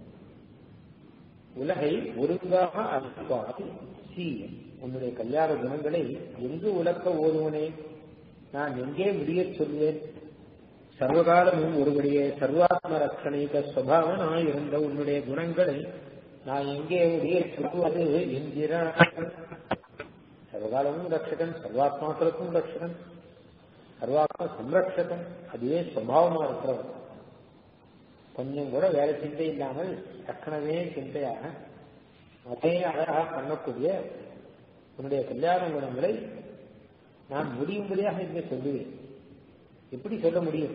உலகை ஒருங்காக அனுப்பாது சி உன்னுடைய கல்யாண குணங்களை எங்கு உலக்க ஓதுவனே நான் எங்கே முடியச் சொல்வேன் சர்வகாலமும் ஒருவருடைய சர்வாத்ம ரட்சணிக சுவாவனாய் இருந்த உன்னுடைய குணங்களை நான் எங்கே முடிய சொல்வது என்கிறார் சர்வகாலமும் ரட்சகன் சர்வாத்மாக்களுக்கும் ரட்சகன் சர்வாத்மா சம்ரட்சகன் அதுவே சுவாவமா இருக்கிறவர் கொஞ்சம் கூட வேற சிந்தை இல்லாமல் தக்கனவே சிந்தையாக அதே அழகாக பண்ணக்கூடிய உன்னுடைய கல்யாண குணங்களை நான் முடியும்படியாக இங்கே சொல்லுவேன் எப்படி சொல்ல முடியும்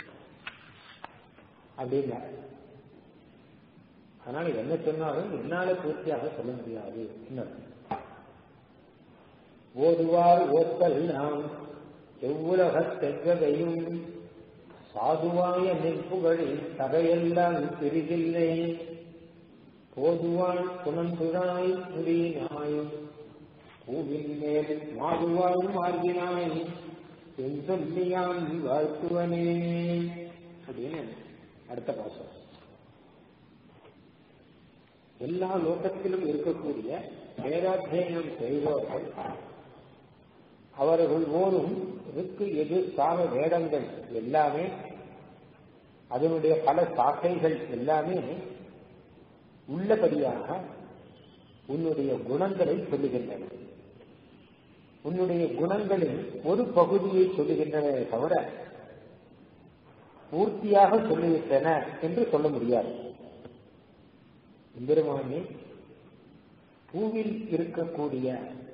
அப்படின்னா அதனால என்ன சொன்னாலும் என்னால பூர்த்தியாக சொல்ல முடியாது ஓதுவார் ஓத்தல் நாம் எவ்வுலக தெவ்வகையும் சாதுவாய நெற்புகளில் தகையெல்லாம் பெரிதில்லை போதுவாள் புனந்துழாய் புரியினாய் பூவின் மேல் மாதுவாள் மார்கினாய் என் சொல்லியான் வாழ்த்துவனே அப்படின்னு அடுத்த பாசம் எல்லா லோகத்திலும் இருக்கக்கூடிய வேதாத்தியனம் செய்வோர்கள் அவர்கள் ஓரும் ருக்கு எது சாம வேடங்கள் எல்லாமே அதனுடைய பல சாக்கைகள் எல்லாமே உள்ளபடியாக உன்னுடைய குணங்களை சொல்லுகின்றன உன்னுடைய குணங்களில் ஒரு பகுதியை சொல்லுகின்றன தவிர பூர்த்தியாக சொல்லிவிட்டன என்று சொல்ல முடியாது எம்பெருமானே பூவில் இருக்கக்கூடிய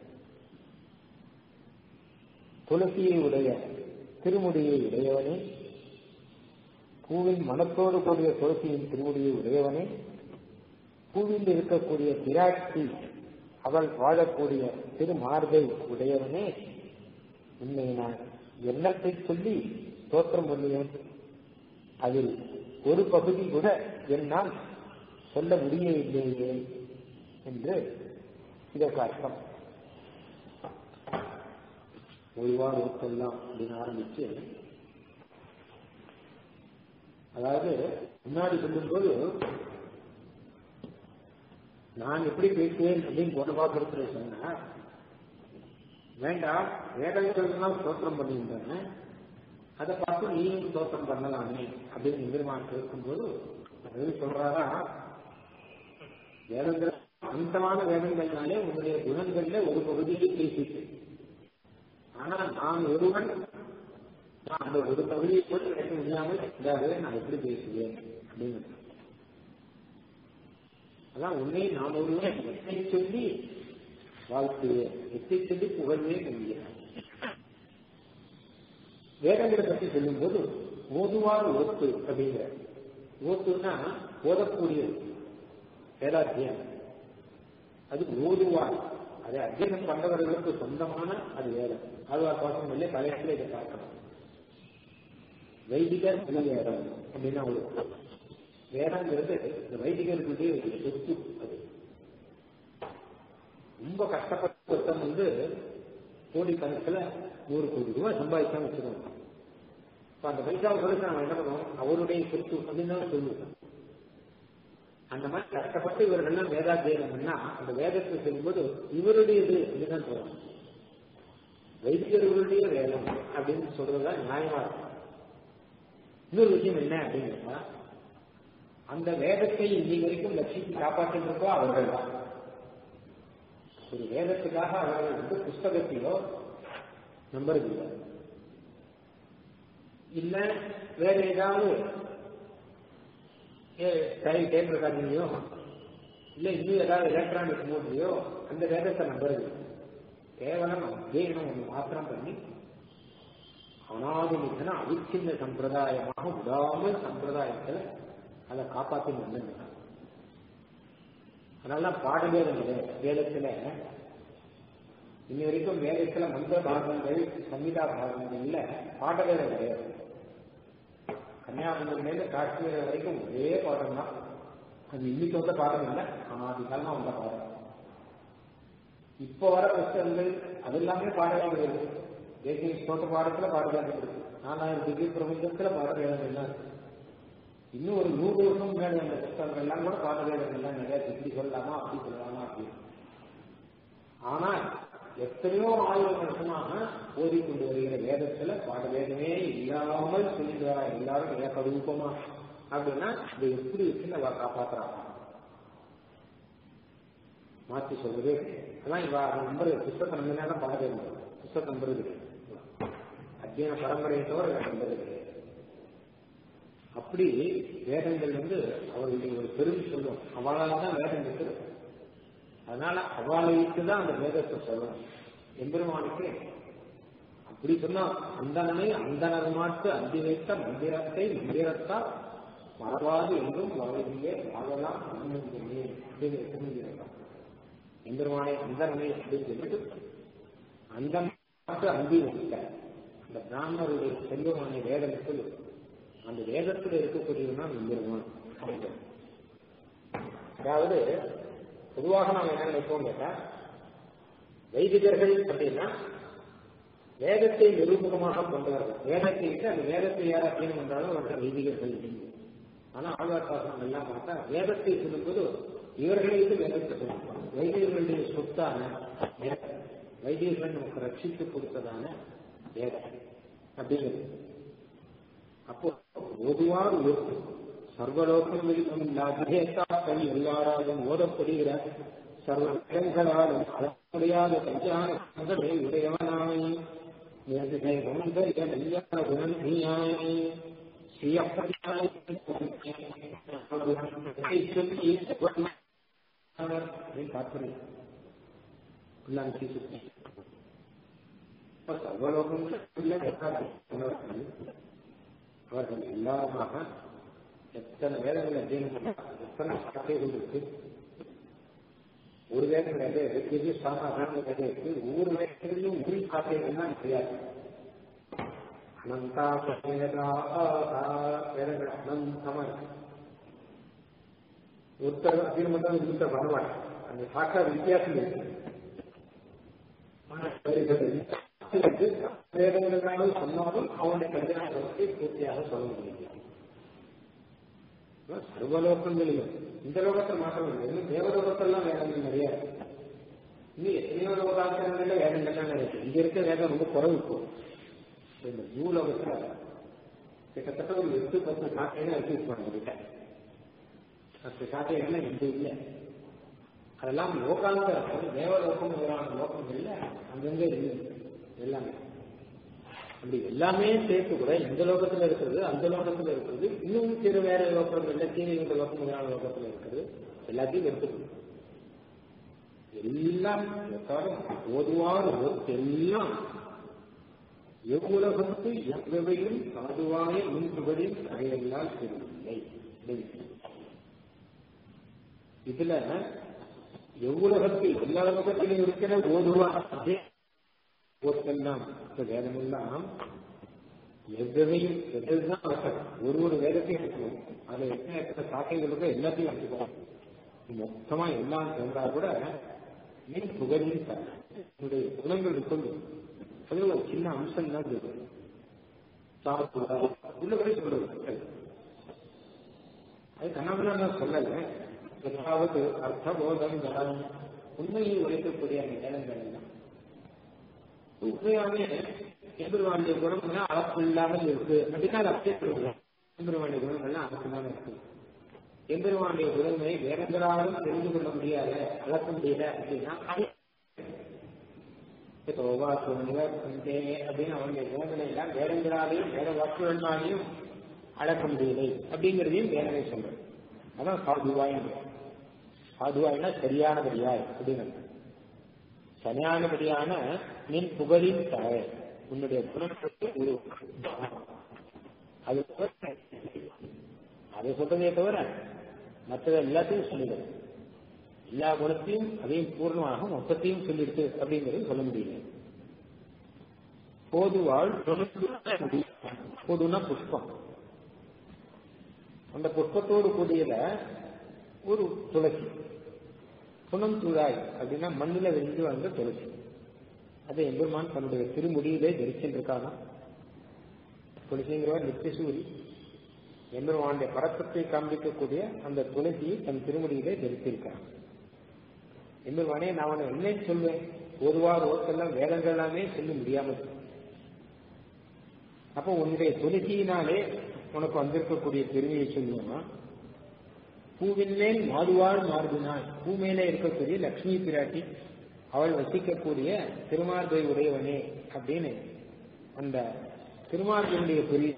துளசியை உடைய திருமுடியை உடையவனே பூவின் மனத்தோடு கூடிய துளசியின் திருமுடியை உடையவனே பூவில் இருக்கக்கூடிய திராட்சி அவள் வாழக்கூடிய திருமார்பை உடையவனே உன்னை நான் எண்ணத்தை சொல்லி தோற்றம் பண்ணுவேன் அதில் ஒரு பகுதி கூட என்னால் சொல்ல முடியவில்லையே என்று இதற்கு அர்த்தம் ஒருவா நோக்கெல்லாம் அப்படின்னு ஆரம்பிச்சு அதாவது முன்னாடி சொல்லும்போது நான் எப்படி பேசுவேன் அப்படின்னு போன பாத்திரத்துல சொன்ன வேண்டாம் வேதங்கள்லாம் ஸ்தோத்திரம் பண்ணியிருந்தேன் அதை பார்த்து நீயும் ஸ்தோத்திரம் பண்ணலாமே அப்படின்னு எம்பெருமான் கேட்கும்போது அது சொல்றாரா வேதங்கள் அந்தமான வேதங்கள்னாலே உன்னுடைய குணங்கள்ல ஒரு பகுதியை பேசிட்டு ஆனா நான் ஒருவன் நான் அந்த ஒரு பகுதியை கூட பேச முடியாமல் இதாகவே நான் எப்படி பேசுவேன் அப்படின்னு அதான் உன்னை நான் ஒருவன் எத்தை சொல்லி வாழ்த்துவேன் எத்தை சொல்லி புகழ்வே முடியாது வேதங்களை பற்றி சொல்லும்போது ஓதுவார் ஓத்து அப்படிங்கிற ஓத்துனா ஓதக்கூடியது வேதாத்தியம் அது ஓதுவார் அது அத்தியனம் பண்றவர்களுக்கு சொந்தமான அது வேதம் ஆழ்வார் பாசம் இல்லை பல இடத்துல இதை பார்க்கணும் வைதிக வேதம் அப்படின்னா உங்களுக்கு வேதங்கிறது இந்த வைதிகர்களுடைய ஒரு சொத்து அது ரொம்ப கஷ்டப்பட்ட ஒருத்தன் வந்து கோடிக்கணக்கில் நூறு கோடி ரூபாய் சம்பாதிச்சான்னு வச்சுக்கோங்க இப்போ அந்த பைசாவை கொடுத்து நம்ம என்ன பண்ணுவோம் அவருடைய சொத்து அப்படின்னு தான் சொல்லுவோம் அந்த மாதிரி கஷ்டப்பட்டு இவர்கள்லாம் வேதாத்தியனம் பண்ணா அந்த வேதத்தை சொல்லும்போது இவருடையது அப்படின்னு தான் சொல்லுவாங்க வைத்தியர்களுடைய வேதம் அப்படின்னு சொல்றதுதான் நியாயமா இருக்கும் இன்னொரு விஷயம் என்ன அப்படின்னு கேட்டா அந்த வேதத்தை இன்னைக்கு வரைக்கும் லட்சித்து காப்பாற்றிட்டு இருக்கோ அவர்கள் தான் ஒரு வேதத்துக்காக அவர்கள் வந்து புஸ்தகத்தையோ நம்புறதில்லை இல்ல வேற ஏதாவது டைம் டேப் ரெக்கார்டிங்லையோ இல்ல இன்னும் ஏதாவது எலக்ட்ரானிக் மோட்லயோ அந்த வேதத்தை நம்புறது கேவலம் அத்தியனம் ஒன்று மாத்திரம் பண்ணி அனாதிமுகன அவிச்சின்ன சம்பிரதாயமாக விடாமல் சம்பிரதாயத்துல அதை காப்பாற்றி வந்துருந்தாங்க அதனால பாடவேதம் வேதத்துல இன்னி வரைக்கும் வேதத்துல மந்திர பாகங்கள் சங்கீதா பாகங்கள்ல பாடவேதம் கிடையாது கன்னியாகுமரியிலேருந்து காஷ்மீர் வரைக்கும் ஒரே பாடம் தான் அது இன்னைக்கு வந்த பாடம் இல்லை ஆதி காலமா வந்த பாடம் இப்போ வர புஸ்தகங்கள் அது எல்லாமே பாடவேதம் இருக்கு தேசிய ஸ்தோட்ட பாடத்துல பாடவேதம் இருக்கு நாலாயிரம் திவ்ய பிரபஞ்சத்துல பாடவேதம் எல்லாம் இருக்கு இன்னும் ஒரு நூறு வருஷம் முன்னாடி அந்த புத்தகங்கள் எல்லாம் கூட பாடவேதங்கள் எல்லாம் நிறைய இப்படி சொல்லலாமா அப்படி சொல்லலாமா அப்படி ஆனா எத்தனையோ ஆயிரம் வருஷமாக ஓதிக்கொண்டு வருகிற வேதத்துல பாடவேதமே இல்லாமல் சொல்லிடுறா எல்லாரும் ஏகரூபமா அப்படின்னா இதை எப்படி வச்சு நம்ம காப்பாத்துறாங்க மாற்றி சொல்றதே அதான் இவ நம்பர் புத்தக நம்பினா தான் பாடவேதம் புத்தக நம்புறது அத்தியன பரம்பரையை தவிர நம்புறது கிடையாது அப்படி வேதங்கள் வந்து அவர்களுடைய ஒரு பெருமை சொல்லும் அவளால் தான் வேதம் இருக்குது அதனால அவளுக்கு தான் அந்த வேதத்தை சொல்லணும் எம்பெருமானுக்கு அப்படி சொன்னா அந்தனனை அந்தனர் மாட்டு அந்தி வைத்த மந்திரத்தை மந்திரத்தால் மறவாது என்றும் வாழ்விலே வாழலாம் அனுமதியே அப்படின்னு தெரிஞ்சிருக்கான் எம்பெருமானை அந்தனனை அப்படின்னு சொல்லிட்டு அந்த மாட்டு அந்தி வைத்த அந்த பிராமணருடைய செல்வமான வேதத்தில் அந்த வேதத்தில் இருக்கக்கூடியவன் எம்பெருமான் அதாவது பொதுவாக நாம் என்ன நினைப்போம் கேட்டா வைதிகர்கள் அப்படின்னா வேதத்தை நிரூபகமாக கொண்டவர்கள் வேதத்தை விட்டு அந்த வேதத்தை யார் அத்தியனம் என்றாலும் அவர்கள் வைதிகர்கள் ஆனா ஆழ்வார்பாசனம் எல்லாம் பார்த்தா வேதத்தை சொல்லும்போது இவர்களை விட்டு வேதத்தை சொல்லுவாங்க வைதிகர்களுடைய சொத்தான வேதம் வைதிகர்கள் நமக்கு ரட்சித்து கொடுத்ததான வேதம் அப்படிங்கிறது அப்போ பொதுவாக இருக்கு சர்வலோகங்களிலும் இல்லாதேத்தாக்கள் எல்லாராலும் ஓதப்படுகிற சர்வ இடங்களாலும் அளமுடியாத கல்யாண சந்தனை உடையவனாய் குணந்தியாய் அவர்கள் எல்லாருமாக எத்தனை வேதங்கள் அத்தியனம் எத்தனை கதைகள் இருக்கு ஒரு வேதம் வேத இருக்கு சாதாரண வேத இருக்கு ஒவ்வொரு வேதத்திலையும் உரி காத்தைகள் தான் கிடையாது அனந்தா வேதங்கள் அனந்தமா இருக்கு ஒருத்தர் அத்தியனம் பண்ணா ஒருத்தர் பண்ண அந்த சாக்கா வித்தியாசம் இருக்கு வேதங்களாலும் சொன்னாலும் அவனுடைய கல்யாணத்தை பூர்த்தியாக சொல்ல முடியும் சர்வலோகங்களிலும் இந்த லோகத்தில் மாற்றம் இல்லை இன்னும் தேவலோகத்தெல்லாம் வேதங்கள் நிறைய இன்னும் எத்தனையோ லோகாந்தரங்கள்ல வேதங்கள்லாம் நிறைய இங்க இருக்க வேதம் ரொம்ப குறைவு இப்போ இந்த பூலோகத்துல கிட்டத்தட்ட ஒரு எட்டு பத்து சாட்டைகள் அச்சீவ் பண்ணிருக்க பத்து சாட்டைகள்லாம் எந்த இல்லை அதெல்லாம் லோகாந்தரம் தேவலோகம் முதலான லோகங்கள்ல அங்கங்க இருக்கு எல்லாமே அப்படி எல்லாமே சேர்த்து கூட இந்த லோகத்துல இருக்கிறது அந்த லோகத்துல இருக்கிறது இன்னும் சிறு வேற லோகங்கள்ல தீனி இந்த லோகம் முதலான லோகத்துல இருக்கிறது எல்லாத்தையும் எடுத்துக்கணும் எல்லாம் பொதுவான எல்லாம் எவ்வுலகத்து எவ்வகையும் சாதுவான முன்புகளில் அதையெல்லாம் தெரியவில்லை இதுல எவ்வுலகத்தில் எல்லா லோகத்திலும் இருக்கிற ஓதுவாக போர்க்கெல்லாம் வேதமெல்லாம் எவ்வகையும் எதுதான் அவசரம் ஒரு ஒரு வேதத்தையும் எடுக்கணும் அதுல எத்தனை எத்தனை சாக்கைகளுக்கு எல்லாத்தையும் எடுத்துக்கணும் மொத்தமா எல்லாம் சேர்ந்தா கூட மீன் புகழின் என்னுடைய குணங்கள் இருக்குது அது ஒரு சின்ன அம்சம் தான் இருக்கு உள்ளபடி சொல்றது அது கண்ணாமலா நான் சொல்லல ஏதாவது அர்த்தபோதம் உண்மையை உழைக்கக்கூடிய அந்த வேதங்கள் எல்லாம் உண்மையாவே எம்பெருமானுடைய குணம் அளப்பு இல்லாமல் இருக்கு அப்படின்னா அது அப்படியே சொல்லுவோம் எம்பெருமானுடைய குணங்கள்லாம் அளப்பு இல்லாமல் இருக்கு எம்பெருமானுடைய குணங்களை வேறெங்களாலும் தெரிந்து கொள்ள முடியாத அளக்க முடியல அப்படின்னா அது தோவா துணிவர் குந்தே அப்படின்னு அவனுடைய குணங்களை எல்லாம் வேதங்களாலையும் வேத வாக்குகளாலையும் அளக்க முடியலை அப்படிங்கிறதையும் வேதனை சொல்றது அதான் சாதுவாய் சாதுவாய்னா சரியானபடியாய் அப்படின்னு சரியானபடியான நின் புகழின் தாய் உன்னுடைய குணத்துக்கு ஒரு அது அதை சொல்றதே தவிர மற்றது எல்லாத்தையும் சொல்லிடுது எல்லா குணத்தையும் அதையும் பூர்ணமாக மொத்தத்தையும் சொல்லிடுது அப்படிங்கிறது சொல்ல முடியல போதுவாள் போதுனா புஷ்பம் அந்த புஷ்பத்தோடு கூடியத ஒரு துளசி புனம் துழாய் அப்படின்னா மண்ணில் விரிஞ்சு வந்த துளசி அதை எம்பெருமான் தன்னுடைய திருமுடியிலே தரிச்சின்றிருக்காங்க துளசிங்கிறவர் நித்தியசூரி எம்பெருமானுடைய பறக்கத்தை காண்பிக்கக்கூடிய அந்த துளசியை தன் திருமுடியிலே தரித்திருக்காங்க எம்பெருமானே நான் அவனை என்ன சொல்வேன் ஒருவார் ஓத்தெல்லாம் வேதங்கள் எல்லாமே சொல்ல முடியாமல் அப்போ உன்னுடைய துளசியினாலே உனக்கு வந்திருக்கக்கூடிய பெருமையை சொல்லுவோம்னா பூவின் மேல் மாதுவாள் மார்பினாள் பூ மேலே இருக்கக்கூடிய லக்ஷ்மி பிராட்டி அவள் வசிக்கக்கூடிய திருமார்பை உடையவனே அப்படின்னு அந்த திருமார்பினுடைய பெரிய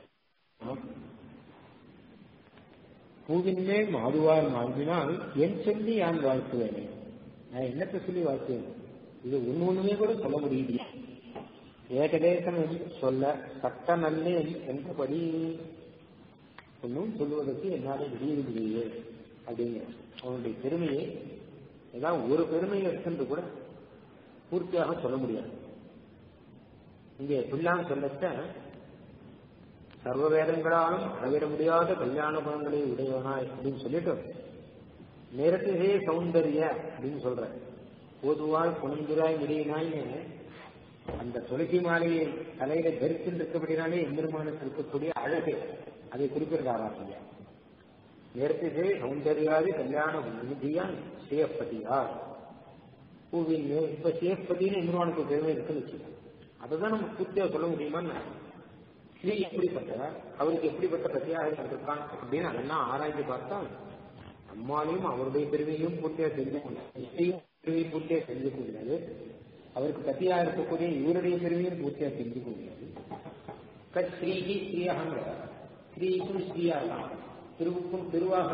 பூவின் மேல் மாதுவார் மார்பினால் என் சொல்லி யான் வாழ்த்துவேனே நான் என்னத்தை சொல்லி வாழ்த்துவேன் இது ஒண்ணு ஒண்ணுமே கூட சொல்ல முடியலையே ஏகதேசம் சொல்ல சட்ட நல்லேன் என்றபடி ஒன்றும் சொல்லுவதற்கு என்னால முடியவில்லையே அப்படிங்கிற அவனுடைய பெருமையை ஏதாவது ஒரு பெருமையை எடுத்துட்டு கூட பூர்த்தியாக சொல்ல முடியாது இங்கே பிள்ளான் சொல்லத்த சர்வ வேதங்களாலும் அளவிட முடியாத கல்யாண குணங்களை உடையவனாய் அப்படின்னு சொல்லிட்டு நேரத்திலே சௌந்தரிய அப்படின்னு சொல்ற பொதுவாய் குணந்துராய் முடியினாய்னு அந்த துளசி மாலையை தலையில தரித்து இருக்கபடினாலே எம்பெருமானுக்கு இருக்கக்கூடிய அழகு அதை குறிப்பிடுறாரா இல்லையா நேரத்திலே சௌந்தர்யாதி கல்யாண நிதியான் சேஃபதியார் பூவின் இப்ப சேஃபதினு எம்பெருமானுக்கு பெருமை இருக்குன்னு வச்சுக்கோங்க அதுதான் நம்ம பூர்த்தியா சொல்ல முடியுமா ஸ்ரீ எப்படிப்பட்ட அவருக்கு எப்படிப்பட்ட பிரத்தியாக இருக்கான் அப்படின்னு அதெல்லாம் ஆராய்ச்சி பார்த்தா நம்மாலையும் அவருடைய பெருமையும் பூர்த்தியா தெரிஞ்சுக்க முடியாது பெருமையை பூர்த்தியா தெரிஞ்சுக்க முடியாது அவருக்கு பத்தியா இருக்கக்கூடிய இவருடைய பெருமையும் பூர்த்தியா தெரிஞ்சுக்க முடியாது கட் ஸ்ரீஹி ஸ்ரீயாகங்கிற ஸ்ரீக்கும் ஸ்ரீயாக திருவுக்கும் திருவாக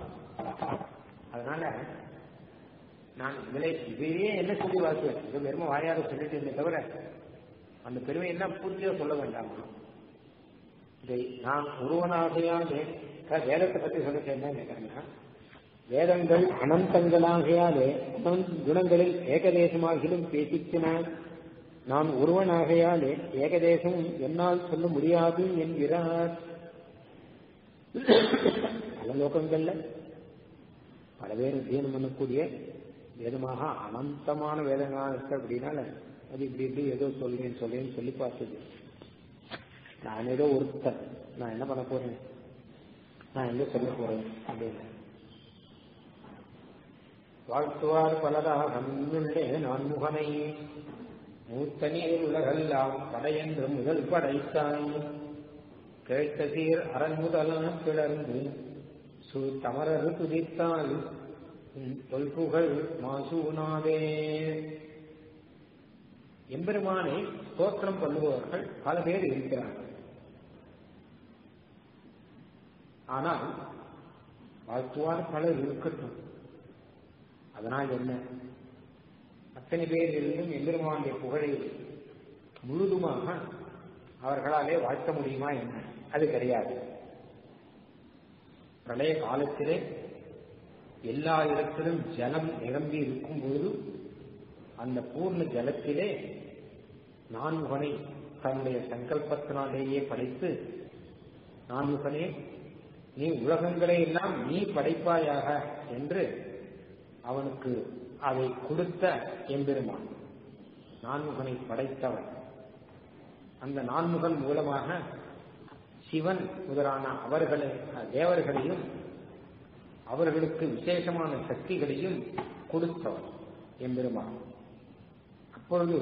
அதனால நான் இதிலே இதையே என்ன சொல்லி வாழ்த்துவேன் இது வெறும வாயார சொல்லிட்டு இருந்தே தவிர அந்த பெருமை எல்லாம் பூர்த்தியா சொல்ல வேண்டாமா இதை நான் ஒருவனாகையாலே வேதத்தை பத்தி சொல்ல என்ன நினைக்கிறேன்னா வேதங்கள் அனந்தங்களாகையாலே குணங்களில் ஏகதேசமாகிலும் பேசிச்சினான் நான் ஒருவனாகையாலே ஏகதேசம் என்னால் சொல்ல முடியாது என்கிறார் பல லோகங்கள்ல பல பேர் அத்தியனம் பண்ணக்கூடிய வேதமாக அனந்தமான வேதங்களாக இருக்கு அப்படின்னால அது இப்படி இப்படி ஏதோ சொல்றேன் சொல்றேன்னு சொல்லி பார்த்தது நான் ஏதோ ஒருத்தன் நான் என்ன பண்ண போறேன் நான் எங்க சொல்ல போறேன் அப்படின்னு வாழ்த்துவார் பலராக நன்னுள்ளே நான் முகனை மூத்தனீர் உலகெல்லாம் படையென்று முதல் படைத்தாய் கேட்ட சீர் அரண் முதலாம் கிளர்ந்து சு தமரர் துதித்தால் தொல்புகழ் மாசூனாதே எம்பெருமானை ஸ்தோத்திரம் பண்ணுபவர்கள் பல பேர் இருக்கிறார்கள் ஆனால் வாழ்த்துவார் பலர் இருக்கட்டும் அதனால் என்ன அத்தனை பேரிலும் எம்பெருமானுடைய புகழை முழுதுமாக அவர்களாலே வாழ்த்த முடியுமா என்ன அது கிடையாது பிரளய காலத்திலே எல்லா இடத்திலும் ஜலம் நிரம்பி இருக்கும் பொழுது அந்த பூர்ண ஜலத்திலே நான்முகனை தன்னுடைய சங்கல்பத்தினாலேயே படைத்து நான்முகனே நீ உலகங்களை எல்லாம் நீ படைப்பாயாக என்று அவனுக்கு அதை கொடுத்த எம்பெருமான் நான்முகனை படைத்தவன் அந்த நான்முகன் மூலமாக சிவன் முதலான அவர்களை தேவர்களையும் அவர்களுக்கு விசேஷமான சக்திகளையும் கொடுத்தவன் எம்பெருமான் அப்பொழுது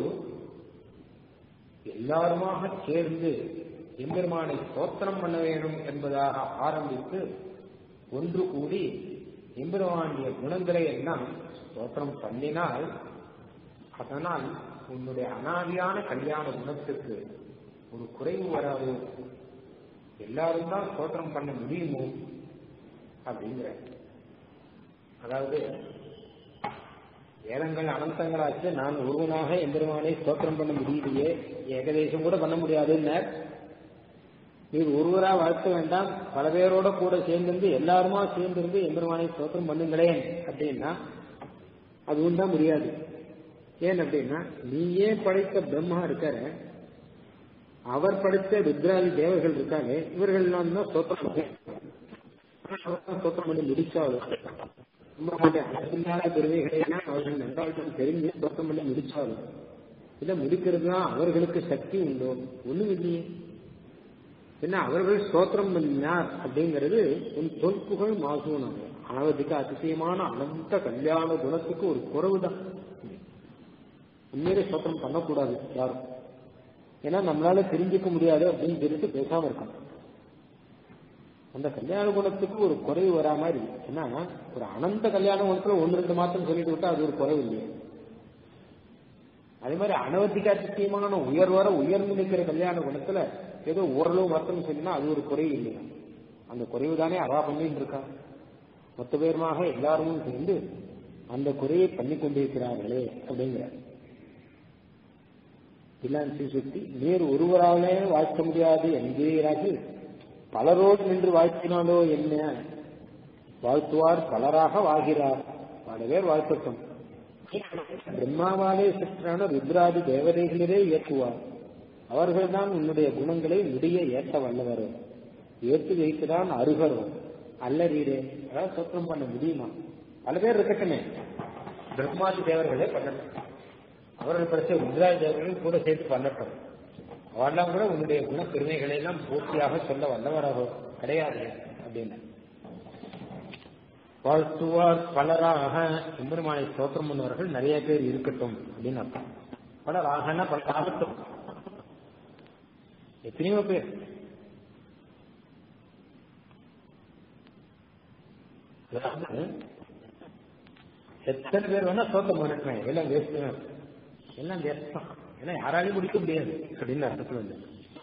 எல்லாருமாக சேர்ந்து எம்பெருமானை ஸ்தோத்திரம் பண்ண வேண்டும் என்பதாக ஆரம்பித்து ஒன்று கூடி எம்பெருமானுடைய குணங்களை எல்லாம் ஸ்தோத்திரம் பண்ணினால் அதனால் உன்னுடைய அனாதியான கல்யாண குணத்துக்கு ஒரு குறைவு வராது எல்லாரும் தான் ஸ்தோத்திரம் பண்ண முடியுமோ அப்படிங்கிற அதாவது வேதங்கள் அனந்தங்களாச்சு நான் ஒருவனாக எம்பெருமானை ஸ்தோத்திரம் பண்ண முடியலையே ஏகதேசம் கூட பண்ண முடியாதுன்னார் நீர் ஒருவரா வாழ்த்த வேண்டாம் பல பேரோட கூட சேர்ந்திருந்து எல்லாருமா சேர்ந்திருந்து எம்பெருமானை ஸ்தோத்திரம் பண்ணுங்களேன் அப்படின்னா அதுவும் தான் முடியாது ஏன் அப்படின்னா நீயே படைத்த பிரம்மா இருக்கார அவர் படைத்த ருத்ராதி தேவர்கள் இருக்காங்க இவர்கள் எல்லாம் தான் ஸ்தோத்திரம் ஸ்தோத்திரம் பண்ணி முடிச்சாலும் பெருமைகளையெல்லாம் அவர்கள் நன்றாக தெரிஞ்சு ஸ்தோத்திரம் பண்ணி முடிச்சாலும் இல்ல முடிக்கிறது தான் அவர்களுக்கு சக்தி உண்டோ ஒண்ணும் இல்லையே என்ன அவர்கள் ஸ்தோத்திரம் பண்ணினார் அப்படிங்கிறது உன் தொல்புகழ் மாசூனாங்க அனவதிக்கு அதிசயமான அனந்த கல்யாண குணத்துக்கு ஒரு குறவு தான் உண்மையிலே ஸ்தோத்திரம் பண்ணக்கூடாது யாரும் ஏன்னா நம்மளால தெரிஞ்சுக்க முடியாது அப்படின்னு சொல்லிட்டு பேசாம இருக்காங்க அந்த கல்யாண குணத்துக்கு ஒரு குறைவு வரா மாதிரி ஏன்னா ஒரு அனந்த கல்யாண குணத்துல ஒன்று ரெண்டு மாத்திரம் சொல்லிட்டு விட்டா அது ஒரு குறைவு இல்லையே அதே மாதிரி அனவதிக்கு அதிசயமான உயர் வர உயர்ந்து நிற்கிற கல்யாண குணத்துல ஏதோ ஓரளவு மாத்திரம் சொன்னா அது ஒரு குறைவு இல்லையா அந்த குறைவு தானே அவா பண்ணிட்டு இருக்கா மொத்த பேருமாக எல்லாரும் சேர்ந்து அந்த குறையை பண்ணி கொண்டிருக்கிறார்களே அப்படிங்கிற பிலான்சி சுத்தி நேர் ஒருவராலே வாழ்த்த முடியாது என்கிறீராக பலரோடு நின்று வாழ்த்தினாலோ என்ன வாழ்த்துவார் பலராக வாழ்கிறார் பல பேர் வாழ்த்தட்டும் பிரம்மாவாலே சிற்றான ருத்ராதி தேவதைகளிலே ஏற்றுவார் அவர்கள்தான் உன்னுடைய குணங்களை முடிய ஏற்ற வல்லவர் ஏற்று வைத்துதான் அருகரும் அல்லறீரே அதாவது சொத்தம் பண்ண முடியுமா பல பேர் இருக்கட்டுமே பிரம்மாதி தேவர்களே பண்ணட்டும் அவர்கள் படிச்ச ருத்ராதி தேவர்கள் கூட சேர்த்து பண்ணட்டும் அவெல்லாம் கூட உன்னுடைய குண பெருமைகளை எல்லாம் பூர்த்தியாக சொல்ல வல்லவராக கிடையாது அப்படின்னு வாழ்த்துவார் பலராக எம்பெருமானை ஸ்தோத்திரம் பண்ணுவார்கள் நிறைய பேர் இருக்கட்டும் அப்படின்னு அர்த்தம் பலராகனா பல ஆகட்டும் எத்தனையோ பேர் அதாவது எத்தனை பேர் வேணா ஸ்தோத்திரம் பண்ணிருக்கேன் எல்லாம் வேஸ்ட் எல்லாம் வேஸ்ட் தான் ஏன்னா யாராலையும் முடிக்க முடியாது அப்படின்னு அர்த்தத்தில் வந்து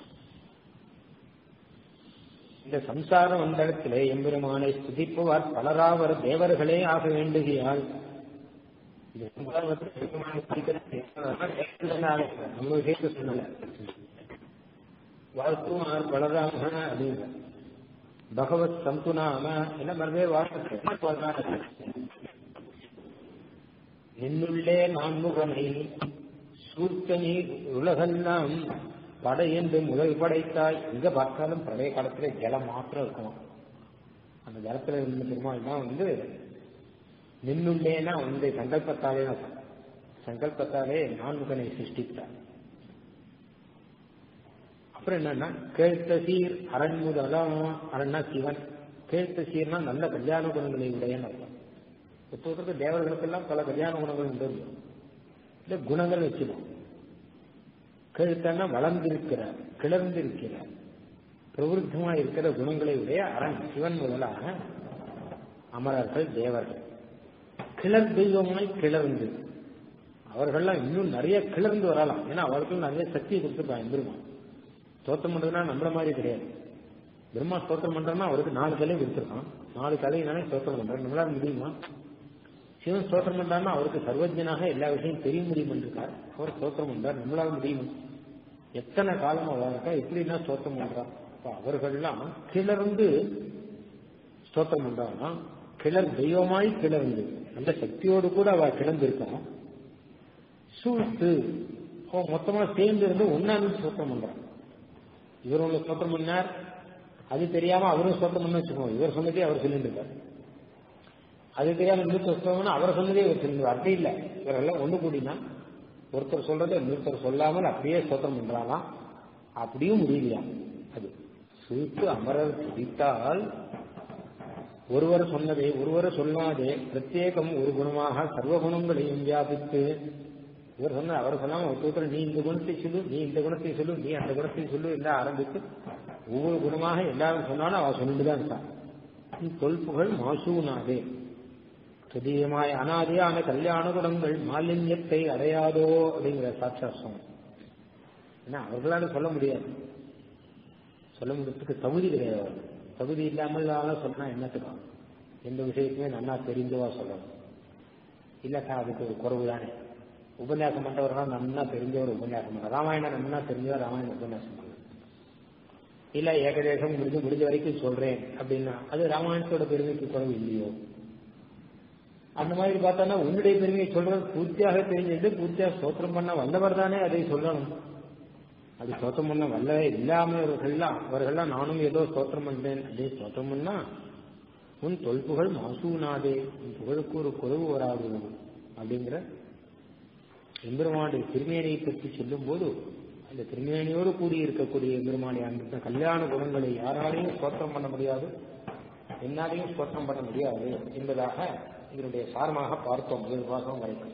இந்த சம்சாரம் வந்த இடத்துல எம்பெருமானை ஸ்துதிப்பவர் பலராவர் தேவர்களே ஆக வேண்டுகையால் இந்த சம்சாரத்தில் பெருமானை ஸ்துதிக்கிறது நம்ம சேர்த்து சொன்னல வாழ்த்துவார் பலராம அப்படிங்கிற பகவத் சந்து நாம என்ன மறுபே வாழ்க்கை நின்னுள்ளே நான்முகனை சூர்த்த நீர் உலகெல்லாம் படை என்று முதல் படைத்தாய் எங்க பார்த்தாலும் பழைய காலத்துல ஜலம் மாத்திரம் இருக்கும் அந்த ஜலத்துல இருந்த பெருமாள் தான் வந்து நின்னுள்ளேனா உன்னுடைய சங்கல்பத்தாலே சங்கல்பத்தாலே நான்முகனை சிருஷ்டித்தார் அப்புறம் என்னன்னா கேழ்த்த சீர் அரண் முதலாம் அரண்னா சிவன் கேழ்த்த சீர்னா நல்ல கல்யாண குணங்களை உடையன்னு அர்த்தம் ஒருத்தருக்கு தேவர்களுக்கெல்லாம் பல கல்யாண குணங்கள் உண்டு இல்ல குணங்கள் வச்சுக்கணும் கழுத்தன்னா வளர்ந்திருக்கிறார் கிளர்ந்திருக்கிறார் பிரவருத்தமா இருக்கிற குணங்களை உடைய அரண் சிவன் முதலாக அமரர்கள் தேவர்கள் கிளர் தெய்வமாய் கிளர்ந்து அவர்கள்லாம் இன்னும் நிறைய கிளர்ந்து வரலாம் ஏன்னா அவர்களுக்கு நிறைய சக்தி கொடுத்துருப்பாங்க பெருமான் ஸ்தோத்திரம் பண்றதுனா நம்மள மாதிரி கிடையாது பிரம்மா ஸ்தோத்திரம் பண்றோம்னா அவருக்கு நாலு கலை கொடுத்துருக்கான் நாலு கலையினாலே ஸ்தோத்திரம் பண்றாரு நம்மளால முடியுமா சிவன் ஸ்தோத்திரம் பண்றாருன்னா அவருக்கு சர்வஜனாக எல்லா விஷயம் தெரிய முடியும் இருக்கார் அவர் ஸ்தோத்திரம் பண்றார் நம்மளால முடியும் எத்தனை காலம் அவருக்கா எப்படின்னா ஸ்தோத்திரம் பண்றார் அப்ப அவர்கள்லாம் கிளர்ந்து ஸ்தோத்திரம் பண்றாங்கன்னா கிளர் தெய்வமாய் கிளர்ந்து அந்த சக்தியோடு கூட அவ கிளர்ந்திருக்கான் சூழ்த்து மொத்தமா சேர்ந்து இருந்து ஒன்னாந்து ஸ்தோத்திரம் பண்றான் இவர் ஒண்ணு ஸ்தோத்திரம் பண்ணார் அது தெரியாம அவரும் ஸ்தோத்திரம் பண்ண வச்சுக்கோங்க இவர் சொன்னதே அவர் சொல்லிட்டு இருக்கார் அது தெரியாம இன்னொருத்தர் சொல்லணும்னா அவர் சொன்னதே இவர் சொல்லுங்க அப்படி இல்லை இவரெல்லாம் ஒண்ணு கூடினா ஒருத்தர் சொல்றதை இன்னொருத்தர் சொல்லாமல் அப்படியே ஸ்தோத்திரம் பண்றாங்களாம் அப்படியும் முடியலையா அது சுருத்து அமரர் துடித்தால் ஒருவர் சொன்னதே ஒருவர் சொல்லாதே பிரத்யேகம் ஒரு குணமாக சர்வ குணங்களையும் வியாபித்து இவர் சொன்ன அவர் சொல்லாம ஒருத்தர் நீ இந்த குணத்தை சொல்லு நீ இந்த குணத்தை சொல்லு நீ அந்த குணத்தை சொல்லு என்று ஆரம்பித்து ஒவ்வொரு குணமாக எல்லாரும் சொன்னாலும் அவ சொல்லிட்டு தான் இருக்கான் தொல்புகள் மாசூனாதே துதியமாய் அனாதியான கல்யாண குணங்கள் மாலின்யத்தை அடையாதோ அப்படிங்கிற சாட்சாசம் ஏன்னா அவர்களால சொல்ல முடியாது சொல்ல முடியறதுக்கு தகுதி கிடையாது அவர்கள். தகுதி இல்லாமல் சொன்னா என்னத்துக்கும் எந்த விஷயத்துமே நல்லா தெரிஞ்சவா சொல்லணும் இல்லக்கா அதுக்கு ஒரு குறவு தானே உபன்யாசம் பண்றவர்கள் நன்னா தெரிஞ்சவர் உபன்யாசம் பண்ற ராமாயணம் நன்னா தெரிஞ்சவர் ராமாயணம் உபன்யாசம் பண்ணலாம் இல்ல ஏகதேசம் முடிஞ்சு முடிஞ்ச வரைக்கும் சொல்றேன் அப்படின்னா அது ராமாயணத்தோட பெருமைக்கு குறவு இல்லையோ அந்த மாதிரி பார்த்தோன்னா உன்னுடைய பெருமையை சொல்றது பூர்த்தியாக தெரிஞ்சது பூர்த்தியாக ஸ்தோத்திரம் பண்ண வந்தவர் தானே அதை சொல்லணும் அது ஸ்தோத்திரம் பண்ண வல்ல இல்லாமவர்கள்லாம் அவர்கள்லாம் நானும் ஏதோ ஸ்தோத்திரம் பண்றேன் அதே ஸ்தோத்திரம் பண்ணா உன் தொல்புகழ் மாசூனாதே உன் புகழுக்கு ஒரு குறைவு வராது அப்படிங்கிற எம்பெருமானுடைய திருமேனியை பற்றி சொல்லும் போது அந்த திருமேனியோடு கூடி இருக்கக்கூடிய எம்பெருமானை அந்த கல்யாண குணங்களை யாராலையும் ஸ்தோத்திரம் பண்ண முடியாது என்னாலையும் ஸ்தோத்திரம் பண்ண முடியாது என்பதாக இதனுடைய சாரமாக பார்த்தோம் ஏழு மாதம் வரைக்கும்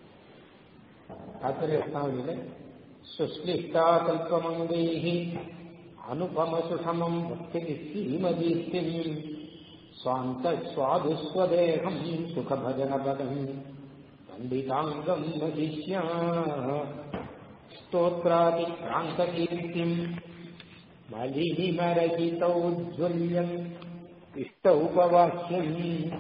தாத்பரிய சுஸ்லிஷ்டா கல்பமங்கைः अनुपमसुषमम् भक्तिनिःसीमदीप्तिम् स्वान्तस्वादुस्वदेहम् सुखभजनपदम् पण्डिताङ्गम् वदिष्या स्तोत्रातिक्रान्तकीर्तिम् मलिनिमरहितौज्ज्वल्यम् इष्टौपवाक्यम्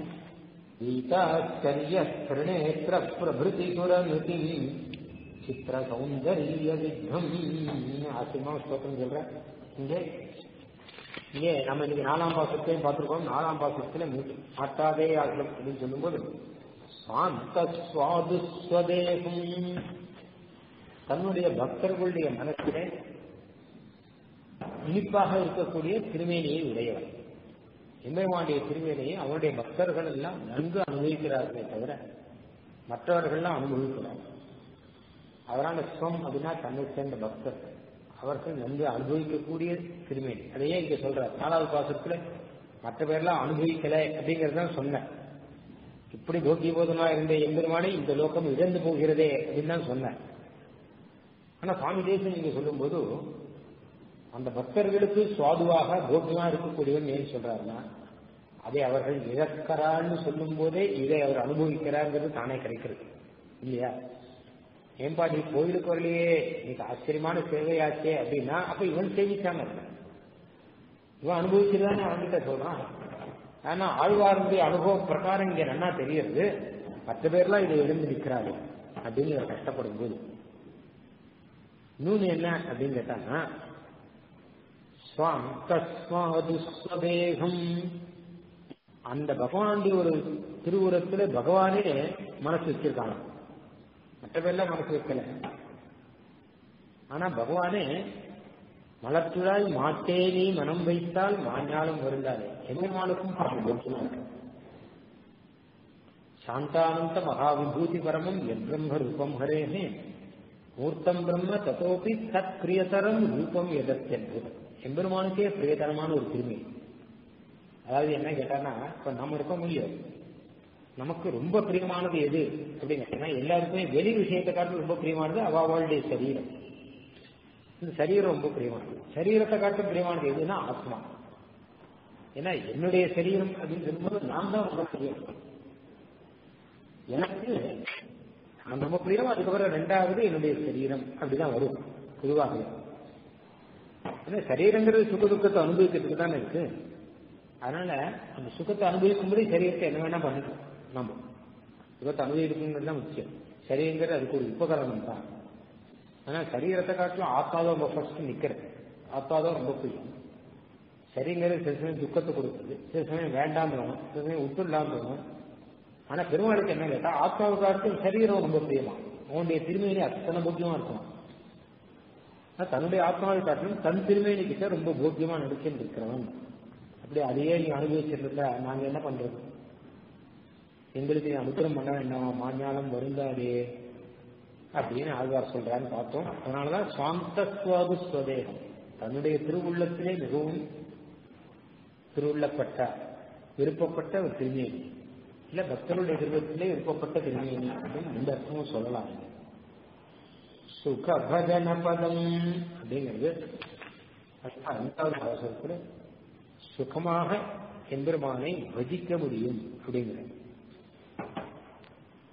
गीताश्चर्यत्रिनेत्रप्रभृतिसुरनुतिम् சித்திர சௌந்தரிய வித்தம் ஆச்சரியமா ஸ்லோகம் சொல்ற இங்கே இங்கே நம்ம இன்னைக்கு நாலாம் பாசத்தையும் பார்த்திருக்கோம் நாலாம் பாசத்துல மாட்டாதே ஆகலம் அப்படின்னு சொல்லும்போது சாந்த சுவாது ஸ்வதேகம் தன்னுடைய பக்தர்களுடைய மனசிலே இனிப்பாக இருக்கக்கூடிய திருமேனியை உடையவர் எம்பெருமானுடைய திருமேனியை அவருடைய பக்தர்கள் எல்லாம் நன்கு அனுபவிக்கிறார்களே தவிர மற்றவர்கள்லாம் அனுபவிக்கிறார்கள் அவரான ஸ்வம் அப்படின்னா தன்னை சேர்ந்த பக்தர் அவர்கள் நன்கு அனுபவிக்கக்கூடிய திருமேனி அதையே இங்க சொல்றார் நாலாவது பாசத்துல மற்ற பேர்லாம் அனுபவிக்கல அப்படிங்கறதான் சொன்னேன் இப்படி போக்கிய போதுமா இருந்த எம்பெருமானை இந்த லோகம் இழந்து போகிறதே அப்படின்னு தான் சொன்னேன் ஆனா சுவாமி தேசம் நீங்க சொல்லும்போது அந்த பக்தர்களுக்கு சுவாதுவாக போக்கியமா இருக்கக்கூடியவன் ஏன் சொல்றாருன்னா அதை அவர்கள் இழக்கிறான்னு சொல்லும் போதே இதை அவர் அனுபவிக்கிறாங்கிறது தானே கிடைக்கிறது இல்லையா ஏன்பா நீ கோயிலுக்கு வரலையே இன்னைக்கு ஆச்சரியமான சேவையாச்சே அப்படின்னா அப்ப இவன் சேவிச்சாம இருக்க இவன் அனுபவிச்சுதானே அவன்கிட்ட சொல்றான் ஆனா ஆழ்வாருடைய அனுபவ பிரகாரம் இங்க நன்னா தெரியறது மற்ற பேர்லாம் இதை எழுந்து நிற்கிறாரு அப்படின்னு இவர் கஷ்டப்படும் போது இன்னொன்னு என்ன அப்படின்னு கேட்டாங்கன்னா ஸ்வாம் தஸ்வாது ஸ்வதேகம் அந்த பகவானுடைய ஒரு திருவுரத்துல பகவானே மனசு வச்சிருக்காங்க மற்ற பேர்லாம் மனசு வைக்கல ஆனா பகவானே மலத்துழாய் மாட்டேனி மனம் வைத்தால் மாஞாலும் வருந்தாரு எம்பெருமானுக்கும் சாந்தானந்த மகாவிபூதி பரமம் எத்பிரம்ம ரூபம் ஹரேஹே மூர்த்தம் பிரம்ம தத்தோபி தத் பிரியதரம் ரூபம் எதற்கென்பது எம்பெருமானுக்கே பிரியதரமான ஒரு திருமை அதாவது என்ன கேட்டான்னா இப்ப நம்ம இருக்க முடியும் நமக்கு ரொம்ப பிரியமானது எது அப்படின்னு எல்லாருக்குமே வெளி விஷயத்தை காட்டும் ரொம்ப பிரியமானது அவாவாளுடைய சரீரம் இந்த சரீரம் ரொம்ப பிரியமானது சரீரத்தை காட்டும் பிரியமானது எதுன்னா ஆத்மா ஏன்னா என்னுடைய சரீரம் அப்படின்னு சொல்லும்போது நான் தான் ரொம்ப பிரியம் எனக்கு நான் ரொம்ப பிரியம் அதுக்கப்புறம் ரெண்டாவது என்னுடைய சரீரம் அப்படிதான் வரும் பொதுவாக ஏன்னா சரீரங்கிறது சுக துக்கத்தை அனுபவிக்கிறதுக்கு தானே இருக்கு அதனால அந்த சுகத்தை அனுபவிக்கும்போது சரீரத்தை என்ன வேணா பண்ணிக்கலாம் நம்ம சுகத்தை அனுபவிக்குங்கிறது தான் முக்கியம் சரீரங்கிறது அதுக்கு ஒரு உபகரணம் தான் ஆனா சரீரத்தை காட்டிலும் ஆத்மாதான் ரொம்ப ஃபர்ஸ்ட் நிக்கிறது ஆத்மாதான் ரொம்ப பிடிக்கும் சரிங்கிறது சில சமயம் துக்கத்தை கொடுக்குது சில சமயம் வேண்டாம் சில சமயம் உப்பு இல்லாம ஆனா பெருமாளுக்கு என்ன கேட்டா ஆத்மாவை காட்டும் சரீரம் ரொம்ப பிரியமா அவனுடைய திருமையிலே அத்தனை போக்கியமா இருக்கும் தன்னுடைய ஆத்மாவை காட்டிலும் தன் திருமையினி கிட்ட ரொம்ப போக்கியமா நடிச்சுட்டு இருக்கிறவன் அப்படி அதையே நீ அனுபவிச்சிருந்தா நாங்க என்ன பண்றது எங்களுக்கு நீ அனுகிரம் பண்ண வேண்டாம் மாஞாலம் வருந்தாதே அப்படின்னு ஆழ்வார் சொல்றான்னு பார்த்தோம் அதனாலதான் சாந்தஸ்வாது ஸ்வதேகம் தன்னுடைய திருவுள்ளத்திலே மிகவும் திருவுள்ளப்பட்ட விருப்பப்பட்ட ஒரு திருமேனி இல்ல பக்தருடைய திருவத்திலே விருப்பப்பட்ட திருமேனி அப்படின்னு இந்த அர்த்தமும் சொல்லலாம் சுகபஜன பதம் அப்படிங்கிறது அஞ்சாவது அவசரத்துல சுகமாக எம்பெருமானை பஜிக்க முடியும் அப்படிங்கிறது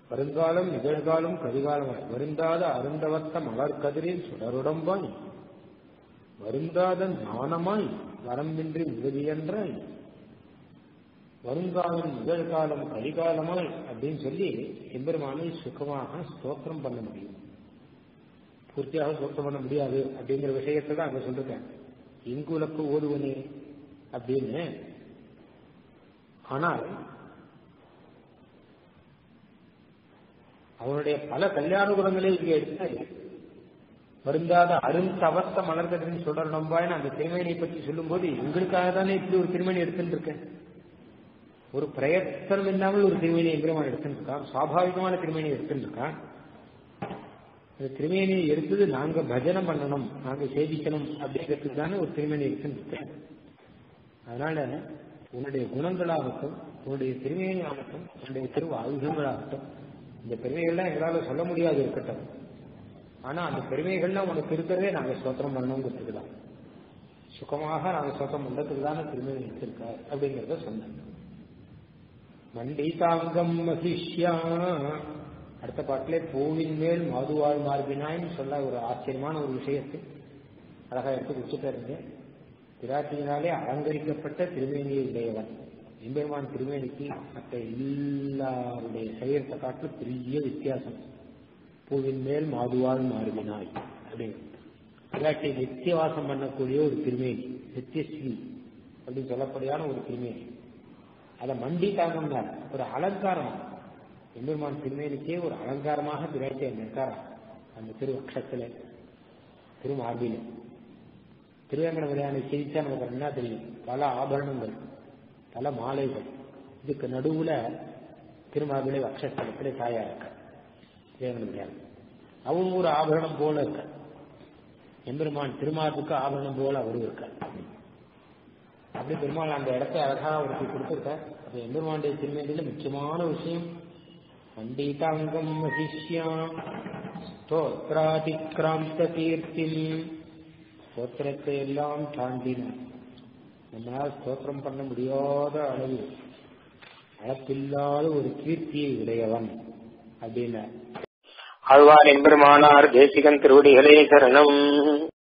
வருங்காலம் நிகழ்காலம் கதிகாலமாய் வருந்தாத அருந்தவத்த மலர் கதிரில் சுடருடம்பாய் வருந்தாத ஞானமாய் வரம்பின்றி உறுதியன்றாய் வருங்காலம் நிகழ்காலம் கலிகாலமாய் அப்படின்னு சொல்லி எம்பெருமானை சுகமாக ஸ்தோத்திரம் பண்ண முடியும் பூர்த்தியாக ஸ்தோத்திரம் பண்ண முடியாது அப்படிங்கிற விஷயத்தை தான் அங்க சொல்லிருக்கேன் இங்குலக்கு ஓதுவனே அப்படின்னு ஆனால் அவனுடைய பல கல்யாண குணங்களே இங்கே எடுத்து வருந்தாத அருந்தவஸ்த மலர்கதிரின் சொல்ற நம்பாயின்னு அந்த திருமணியை பற்றி சொல்லும்போது எங்களுக்காக தானே இப்படி ஒரு திருமணி எடுத்துட்டு இருக்கேன் ஒரு பிரயத்தனம் இல்லாமல் ஒரு திருமேனி எங்கிரமான எடுத்துட்டு இருக்கான் சுவாபாவிகமான திருமேனி எடுத்துட்டு இருக்கான் அந்த திருமேனியை எடுத்தது நாங்க பஜனம் பண்ணணும் நாங்க சேவிக்கணும் அப்படிங்கிறதுக்கு தானே ஒரு திருமேனி எடுத்துட்டு இருக்கேன் அதனால உன்னுடைய குணங்களாகட்டும் உன்னுடைய திருமேனி ஆகட்டும் உன்னுடைய திரு ஆயுதங்களாகட்டும் இந்த பெருமைகள்லாம் எங்களால சொல்ல முடியாது இருக்கட்டும் ஆனா அந்த பெருமைகள்லாம் உனக்கு இருக்கிறதே நாங்க ஸ்தோத்திரம் பண்ணணுங்கிறதுக்கு தான் சுகமாக நாங்க ஸ்தோத்திரம் பண்றதுக்கு தானே திருமேனி எடுத்திருக்கார் அப்படிங்கறத சொன்னேன் மண்டிதாங்கம் மகிஷ்யா அடுத்த பாட்டிலே பூவின் மேல் மாதுவாள் மார்பினாய்னு சொல்ல ஒரு ஆச்சரியமான ஒரு விஷயத்தை அழகா எடுத்து கொடுத்துட்டாருங்க பிராட்டியினாலே அலங்கரிக்கப்பட்ட திருமேனியை உடையவன் எம்பெருமான் திருமேனிக்கு மற்ற எல்லாருடைய சரீரத்தை காட்டிலும் பெரிய வித்தியாசம் பூவின் மேல் மாதுவாள் மார்பினாய் அப்படின்னு பிராட்டி நித்தியவாசம் பண்ணக்கூடிய ஒரு திருமேனி நித்தியஸ்ரீ அப்படின்னு சொல்லப்படியான ஒரு திருமேனி அதை மண்டி தாங்கம்னா ஒரு அலங்காரம் எம்பெருமான் திருமேனிக்கே ஒரு அலங்காரமாக பிராட்டி அங்க இருக்காராம் அந்த திருவக்ஷத்துல திருமார்பில திருவேங்கட விளையாடை சிரிச்சா நமக்கு என்ன தெரியும் பல ஆபரணங்கள் பல மாலைகள் இதுக்கு நடுவுல திருமார்பிலே வக்ஷஸ்தலத்திலே தாயா இருக்க திருவேங்கட விளையாடு அவன் ஒரு ஆபரணம் போல இருக்க எம்பெருமான் திருமார்புக்கு ஆபரணம் போல அவரும் இருக்கார் அப்படி பெருமாள் அந்த இடத்தை அழகா அவருக்கு கொடுத்திருக்கார் அப்ப எம்பெருமானுடைய திருமேனியில முக்கியமான விஷயம் பண்டிதாங்கம் மகிஷ்யா ஸ்தோத்ராதிக்ராந்த கீர்த்தி ஸ்தோத்திரத்தை எல்லாம் தாண்டின நம்மளால் ஸ்தோத்திரம் பண்ண முடியாத அளவு அளப்பில்லாத ஒரு கீர்த்தியை உடையவன் அப்படின்னா ஆழ்வார் எம்பெருமானார் தேசிகன் திருவடிகளே சரணம்